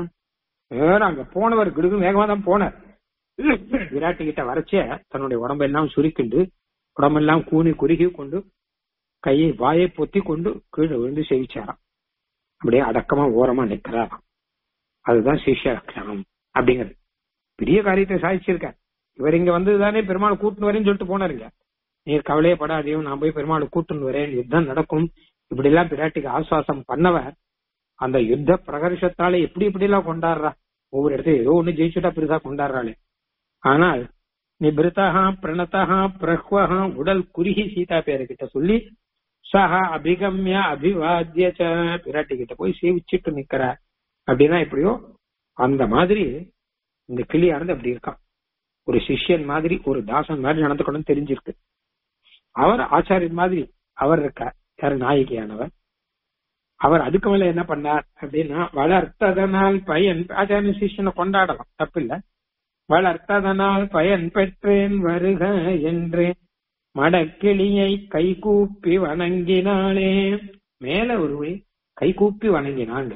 S1: அங்க போனவர் கிடுகு வேகமா தான் போனார் விராட்டி கிட்ட வரைச்ச தன்னுடைய உடம்பெல்லாம் சுருக்கிண்டு உடம்பெல்லாம் கூனி குறுகி கொண்டு கையை வாயை பொத்தி கொண்டு கீழே விழுந்து செவிச்சாராம் அப்படியே அடக்கமா ஓரமா நிக்கிறாராம் அதுதான் சிஷ்யலட்சணம் அப்படிங்கிறது பெரிய காரியத்தை சாதிச்சிருக்கார் இவர் இங்க வந்ததுதானே பெருமாள் கூட்டுன்னு வரேன்னு சொல்லிட்டு போனாருங்க நீர் கவலையே படாதையும் நான் போய் பெருமாள் கூட்டுன்னு வரேன் யுத்தம் நடக்கும் இப்படி எல்லாம் பிராட்டிக்கு ஆசுவாசம் பண்ணவர் அந்த யுத்த பிரகர்ஷத்தால எப்படி இப்படி எல்லாம் கொண்டாடுறா ஒவ்வொரு இடத்துல ஏதோ ஒண்ணு ஜெயிச்சுட்டா பெருசா கொண்டாடுறாளே ஆனால் நிபிருத்தா பிரணதா பிரஹ்வஹா உடல் குறுகி சீதா பேரு கிட்ட சொல்லி சஹா அபிகம்ய அபிவாத்திய ச பிராட்டி கிட்ட போய் சேவிச்சுட்டு நிக்கிறார் அப்படின்னா எப்படியோ அந்த மாதிரி இந்த கிளியானது அப்படி இருக்கான் ஒரு சிஷ்யன் மாதிரி ஒரு தாசன் மாதிரி நடந்துக்கணும்னு தெரிஞ்சிருக்கு அவர் ஆச்சாரியன் மாதிரி அவர் இருக்கார் யாரு நாயகியானவர் அவர் அதுக்கு மேல என்ன பண்ணார் அப்படின்னா வளர்த்ததனால் பயன் ஆச்சாரிய சிஷ்யனை கொண்டாடலாம் தப்பில்ல வளர்த்ததனால் பயன் பெற்றேன் வருக என்று மடக்கிளியை கைகூப்பி வணங்கினாளே மேல ஒரு கைகூப்பி வணங்கினாங்க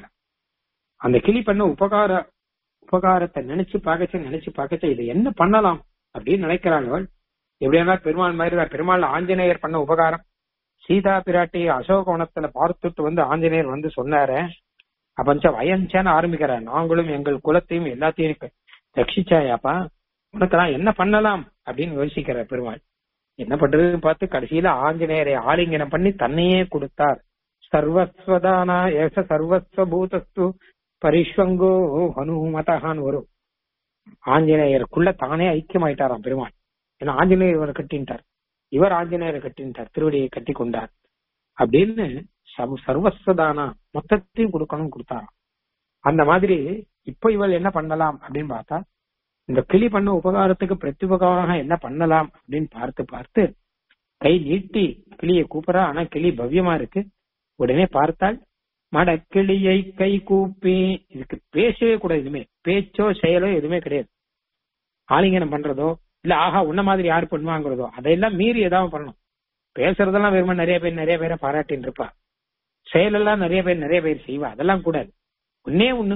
S1: அந்த கிளி பண்ண உபகார உபகாரத்தை நினைச்சு பார்க்கச்சு நினைச்சு பார்க்கச்சு இதை என்ன பண்ணலாம் அப்படின்னு நினைக்கிறாங்க அவள் எப்படியா பெருமாள் மாதிரி தான் பெருமாள் ஆஞ்சநேயர் பண்ண உபகாரம் சீதா பிராட்டி அசோகவனத்துல பார்த்துட்டு வந்து ஆஞ்சநேயர் வந்து சொன்னாரு அப்பஞ்ச வயஞ்சன்னு ஆரம்பிக்கிறார் நாங்களும் எங்கள் குலத்தையும் எல்லாத்தையும் ரட்சிச்சாயாப்பா உனக்கெல்லாம் என்ன பண்ணலாம் அப்படின்னு யோசிக்கிறார் பெருமாள் என்ன பண்றதுன்னு பார்த்து கடைசியில ஆஞ்சநேயரை ஆலிங்கனம் பண்ணி தன்னையே கொடுத்தார் சர்வஸ்வதானா ஏச சர்வஸ்வ பூதஸ்து பரிஷ்வங்கோ ஹனுமதகான்னு வரும் ஆஞ்சநேயருக்குள்ள தானே ஐக்கியமாயிட்டாராம் பெருமாள் ஏன்னா ஆஞ்சநேயர் இவரை கட்டின்ட்டார் இவர் ஆஞ்சநேயரை கட்டின்ட்டார் திருவடியை கட்டி கொண்டார் அப்படின்னு சர்வஸ்வதானா மொத்தத்தையும் கொடுக்கணும் கொடுத்தாராம் அந்த மாதிரி இப்ப இவள் என்ன பண்ணலாம் அப்படின்னு பார்த்தா இந்த கிளி பண்ண உபகாரத்துக்கு பிரத்யுபகாரம் என்ன பண்ணலாம் அப்படின்னு பார்த்து பார்த்து கை நீட்டி கிளியை கூப்பிடறா ஆனா கிளி பவ்யமா இருக்கு உடனே பார்த்தால் மடக்கிளியை கை கூப்பி இதுக்கு பேசவே கூடாது எதுவுமே பேச்சோ செயலோ எதுவுமே கிடையாது ஆலிங்கனம் பண்றதோ இல்ல ஆஹா உன்ன மாதிரி யார் பண்ணுவாங்கிறதோ அதையெல்லாம் மீறி ஏதாவது பண்ணணும் பேசுறதெல்லாம் வெறும நிறைய பேர் நிறைய பேரை பாராட்டின்னு இருப்பா செயலெல்லாம் நிறைய பேர் நிறைய பேர் செய்வா அதெல்லாம் கூடாது ஒன்னே ஒண்ணு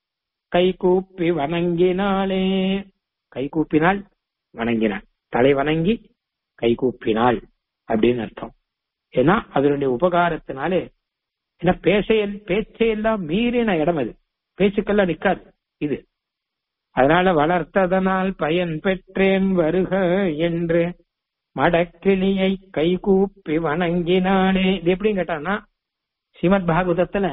S1: கை கூப்பி வணங்கினாளே கை கூப்பினால் வணங்கினாள் தலை வணங்கி கை கூப்பினாள் அப்படின்னு அர்த்தம் ஏன்னா அதனுடைய உபகாரத்தினாலே ஏன்னா பேச பேச்சையெல்லாம் மீறின இடம் அது பேச்சுக்கெல்லாம் நிக்காது இது அதனால வளர்த்ததனால் பயன் பெற்றேன் வருக என்று மடக்கிளியை கை கூப்பி வணங்கினானே இது எப்படின்னு கேட்டான்னா ஸ்ரீமத் பாகவதத்துல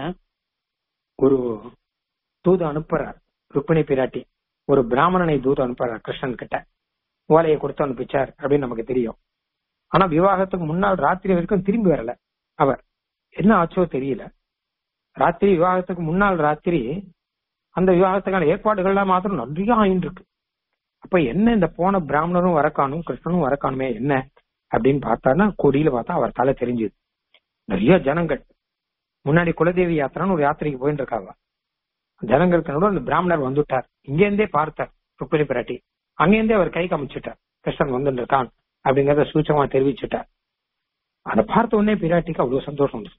S1: ஒரு தூது அனுப்புறார் ருக்மிணி பிராட்டி ஒரு பிராமணனை தூது அனுப்புறார் கிருஷ்ணன் கிட்ட ஓலையை கொடுத்து அனுப்பிச்சார் அப்படின்னு நமக்கு தெரியும் ஆனா விவாகத்துக்கு முன்னாள் ராத்திரி வரைக்கும் திரும்பி வரல அவர் என்ன ஆச்சோ தெரியல ராத்திரி விவாகத்துக்கு முன்னாள் ராத்திரி அந்த விவாகத்துக்கான ஏற்பாடுகள்லாம் மாத்திரம் நிறைய ஆயின்னு இருக்கு அப்ப என்ன இந்த போன பிராமணரும் வரக்கானும் கிருஷ்ணனும் வரக்கானுமே என்ன அப்படின்னு பார்த்தாருன்னா கொடியில பார்த்தா அவர் தலை தெரிஞ்சுது நிறைய ஜனங்கள் முன்னாடி குலதேவி யாத்திரான்னு ஒரு யாத்திரைக்கு போயிட்டு இருக்காங்க ஜனங்களுக்கு நடுவில் அந்த பிராமணர் வந்துட்டார் இங்க இருந்தே பார்த்தார் ருக்மிணி பிராட்டி அங்கிருந்தே அவர் கை காமிச்சுட்டார் கிருஷ்ணன் வந்துட்டு இருக்கான் அப்படிங்கறத சூச்சமா தெரிவிச்சுட்டார் அதை பார்த்த உடனே பிராட்டிக்கு அவ்வளவு சந்தோஷம் வந்துச்சு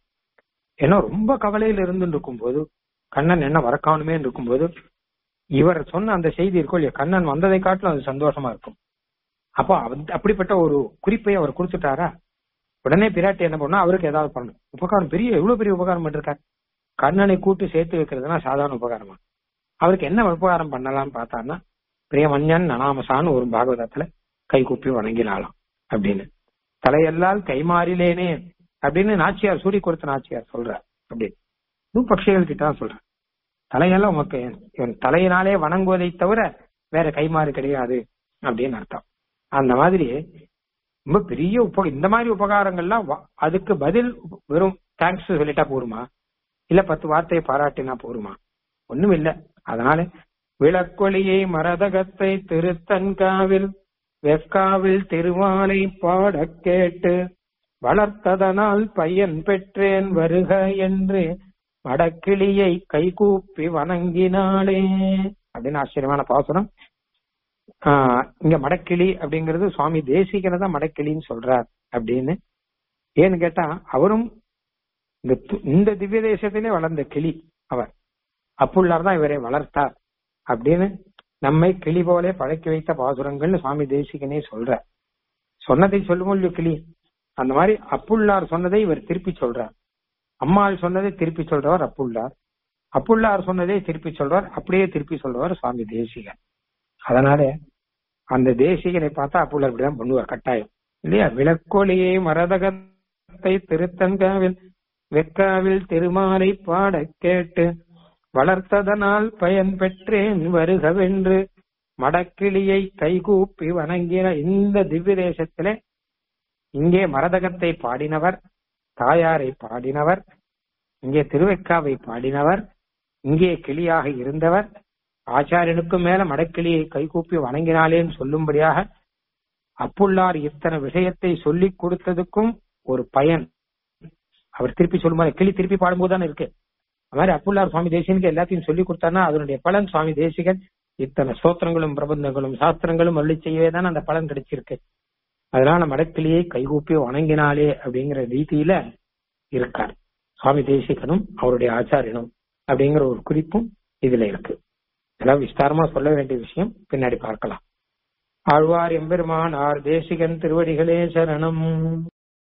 S1: ஏன்னா ரொம்ப கவலையில இருந்து இருக்கும் போது கண்ணன் என்ன வரக்கானுமே இருக்கும்போது இவர் சொன்ன அந்த செய்தி இருக்கும் இல்லையா கண்ணன் வந்ததை காட்டிலும் அது சந்தோஷமா இருக்கும் அப்போ அப்படிப்பட்ட ஒரு குறிப்பை அவர் கொடுத்துட்டாரா உடனே பிராட்டி என்ன பண்ணா அவருக்கு ஏதாவது பண்ணணும் உபகாரம் பெரிய எவ்வளவு பெரிய உபகாரம் பண்ணிருக்கார் கண்ணனை கூட்டு சேர்த்து வைக்கிறதுனா சாதாரண உபகாரமா அவருக்கு என்ன உபகாரம் பண்ணலாம்னு பார்த்தாருன்னா பிரியமஞ்சன் நனாமசான்னு ஒரு பாகவதத்துல கை கூப்பி வணங்கினாலாம் அப்படின்னு தலையெல்லால் கைமாறிலேனே அப்படின்னு நாச்சியார் சூரிய கொடுத்த நாச்சியார் சொல்றார் அப்படின்னு பட்சிகள் கிட்ட தான் சொல்றேன் தலையெல்லாம் உமக்கு இவன் தலையினாலே வணங்குவதை தவிர வேற கைமாறு கிடையாது அப்படின்னு அர்த்தம் அந்த மாதிரி ரொம்ப பெரிய உப இந்த மாதிரி உபகாரங்கள்லாம் அதுக்கு பதில் வெறும் தேங்க்ஸ் சொல்லிட்டா போருமா இல்ல பத்து வார்த்தையை பாராட்டினா போருமா ஒண்ணும் இல்ல அதனால விளக்கொளியை மரதகத்தை திருத்தன்காவில் வெக்காவில் திருமாலை பாட கேட்டு வளர்த்ததனால் பையன் பெற்றேன் வருக என்று வடக்கிளியை கைகூப்பி வணங்கினாளே அப்படின்னு ஆச்சரியமான பாசுரம் ஆஹ் இங்க மடக்கிளி அப்படிங்கிறது சுவாமி தேசிகனை தான் மடக்கிளின்னு சொல்றார் அப்படின்னு ஏன்னு கேட்டா அவரும் இந்த இந்த திவ்ய தேசத்திலே வளர்ந்த கிளி அவர் அப்புள்ளார் தான் இவரை வளர்த்தார் அப்படின்னு நம்மை கிளி போல பழக்கி வைத்த பாசுரங்கள்னு சுவாமி தேசிகனே சொல்ற சொன்னதை சொல்லுவோம் கிளி அந்த மாதிரி அப்புள்ளார் சொன்னதை இவர் திருப்பி சொல்றார் அம்மாள் சொன்னதை திருப்பி சொல்றவர் அப்புள்ளார் அப்புள்ளார் சொன்னதை திருப்பி சொல்றார் அப்படியே திருப்பி சொல்றவர் சுவாமி தேசிகன் அதனால அந்த தேசிகனை பார்த்தா அப்புள்ளார் இப்படிதான் பண்ணுவார் கட்டாயம் இல்லையா விளக்கொலியை மரதகத்தை திருத்தன்காவில் வெக்காவில் திருமாலை பாட கேட்டு வளர்த்ததனால் பயன் பெற்றேன் வருகவென்று மடக்கிளியை கைகூப்பி வணங்கின இந்த திவ்ய தேசத்திலே இங்கே மரதகத்தை பாடினவர் தாயாரை பாடினவர் இங்கே திருவெக்காவை பாடினவர் இங்கே கிளியாக இருந்தவர் ஆச்சாரியனுக்கும் மேல மடக்கிளியை கைகூப்பி வணங்கினாலேன்னு சொல்லும்படியாக அப்புள்ளார் இத்தனை விஷயத்தை சொல்லி கொடுத்ததுக்கும் ஒரு பயன் அவர் திருப்பி சொல்லும்போது கிளி திருப்பி பாடும்போது தானே இருக்கு அது மாதிரி அப்புள்ளார் சுவாமி தேசிகனுக்கு எல்லாத்தையும் சொல்லி கொடுத்தாருன்னா அதனுடைய பலன் சுவாமி தேசிகன் இத்தனை ஸ்தோத்திரங்களும் பிரபந்தங்களும் சாஸ்திரங்களும் அள்ளி செய்யவே தானே அந்த பலன் கிடைச்சிருக்கு அதனால மடக்கிளியை கைகூப்பி வணங்கினாலே அப்படிங்கிற ரீதியில இருக்கார் சுவாமி தேசிகனும் அவருடைய ஆச்சாரியனும் அப்படிங்கிற ஒரு குறிப்பும் இதுல இருக்கு இதெல்லாம் விஸ்தாரமா சொல்ல வேண்டிய விஷயம் பின்னாடி பார்க்கலாம் ஆழ்வார் எம்பெருமான் ஆர் தேசிகன் திருவடிகளே சரணம்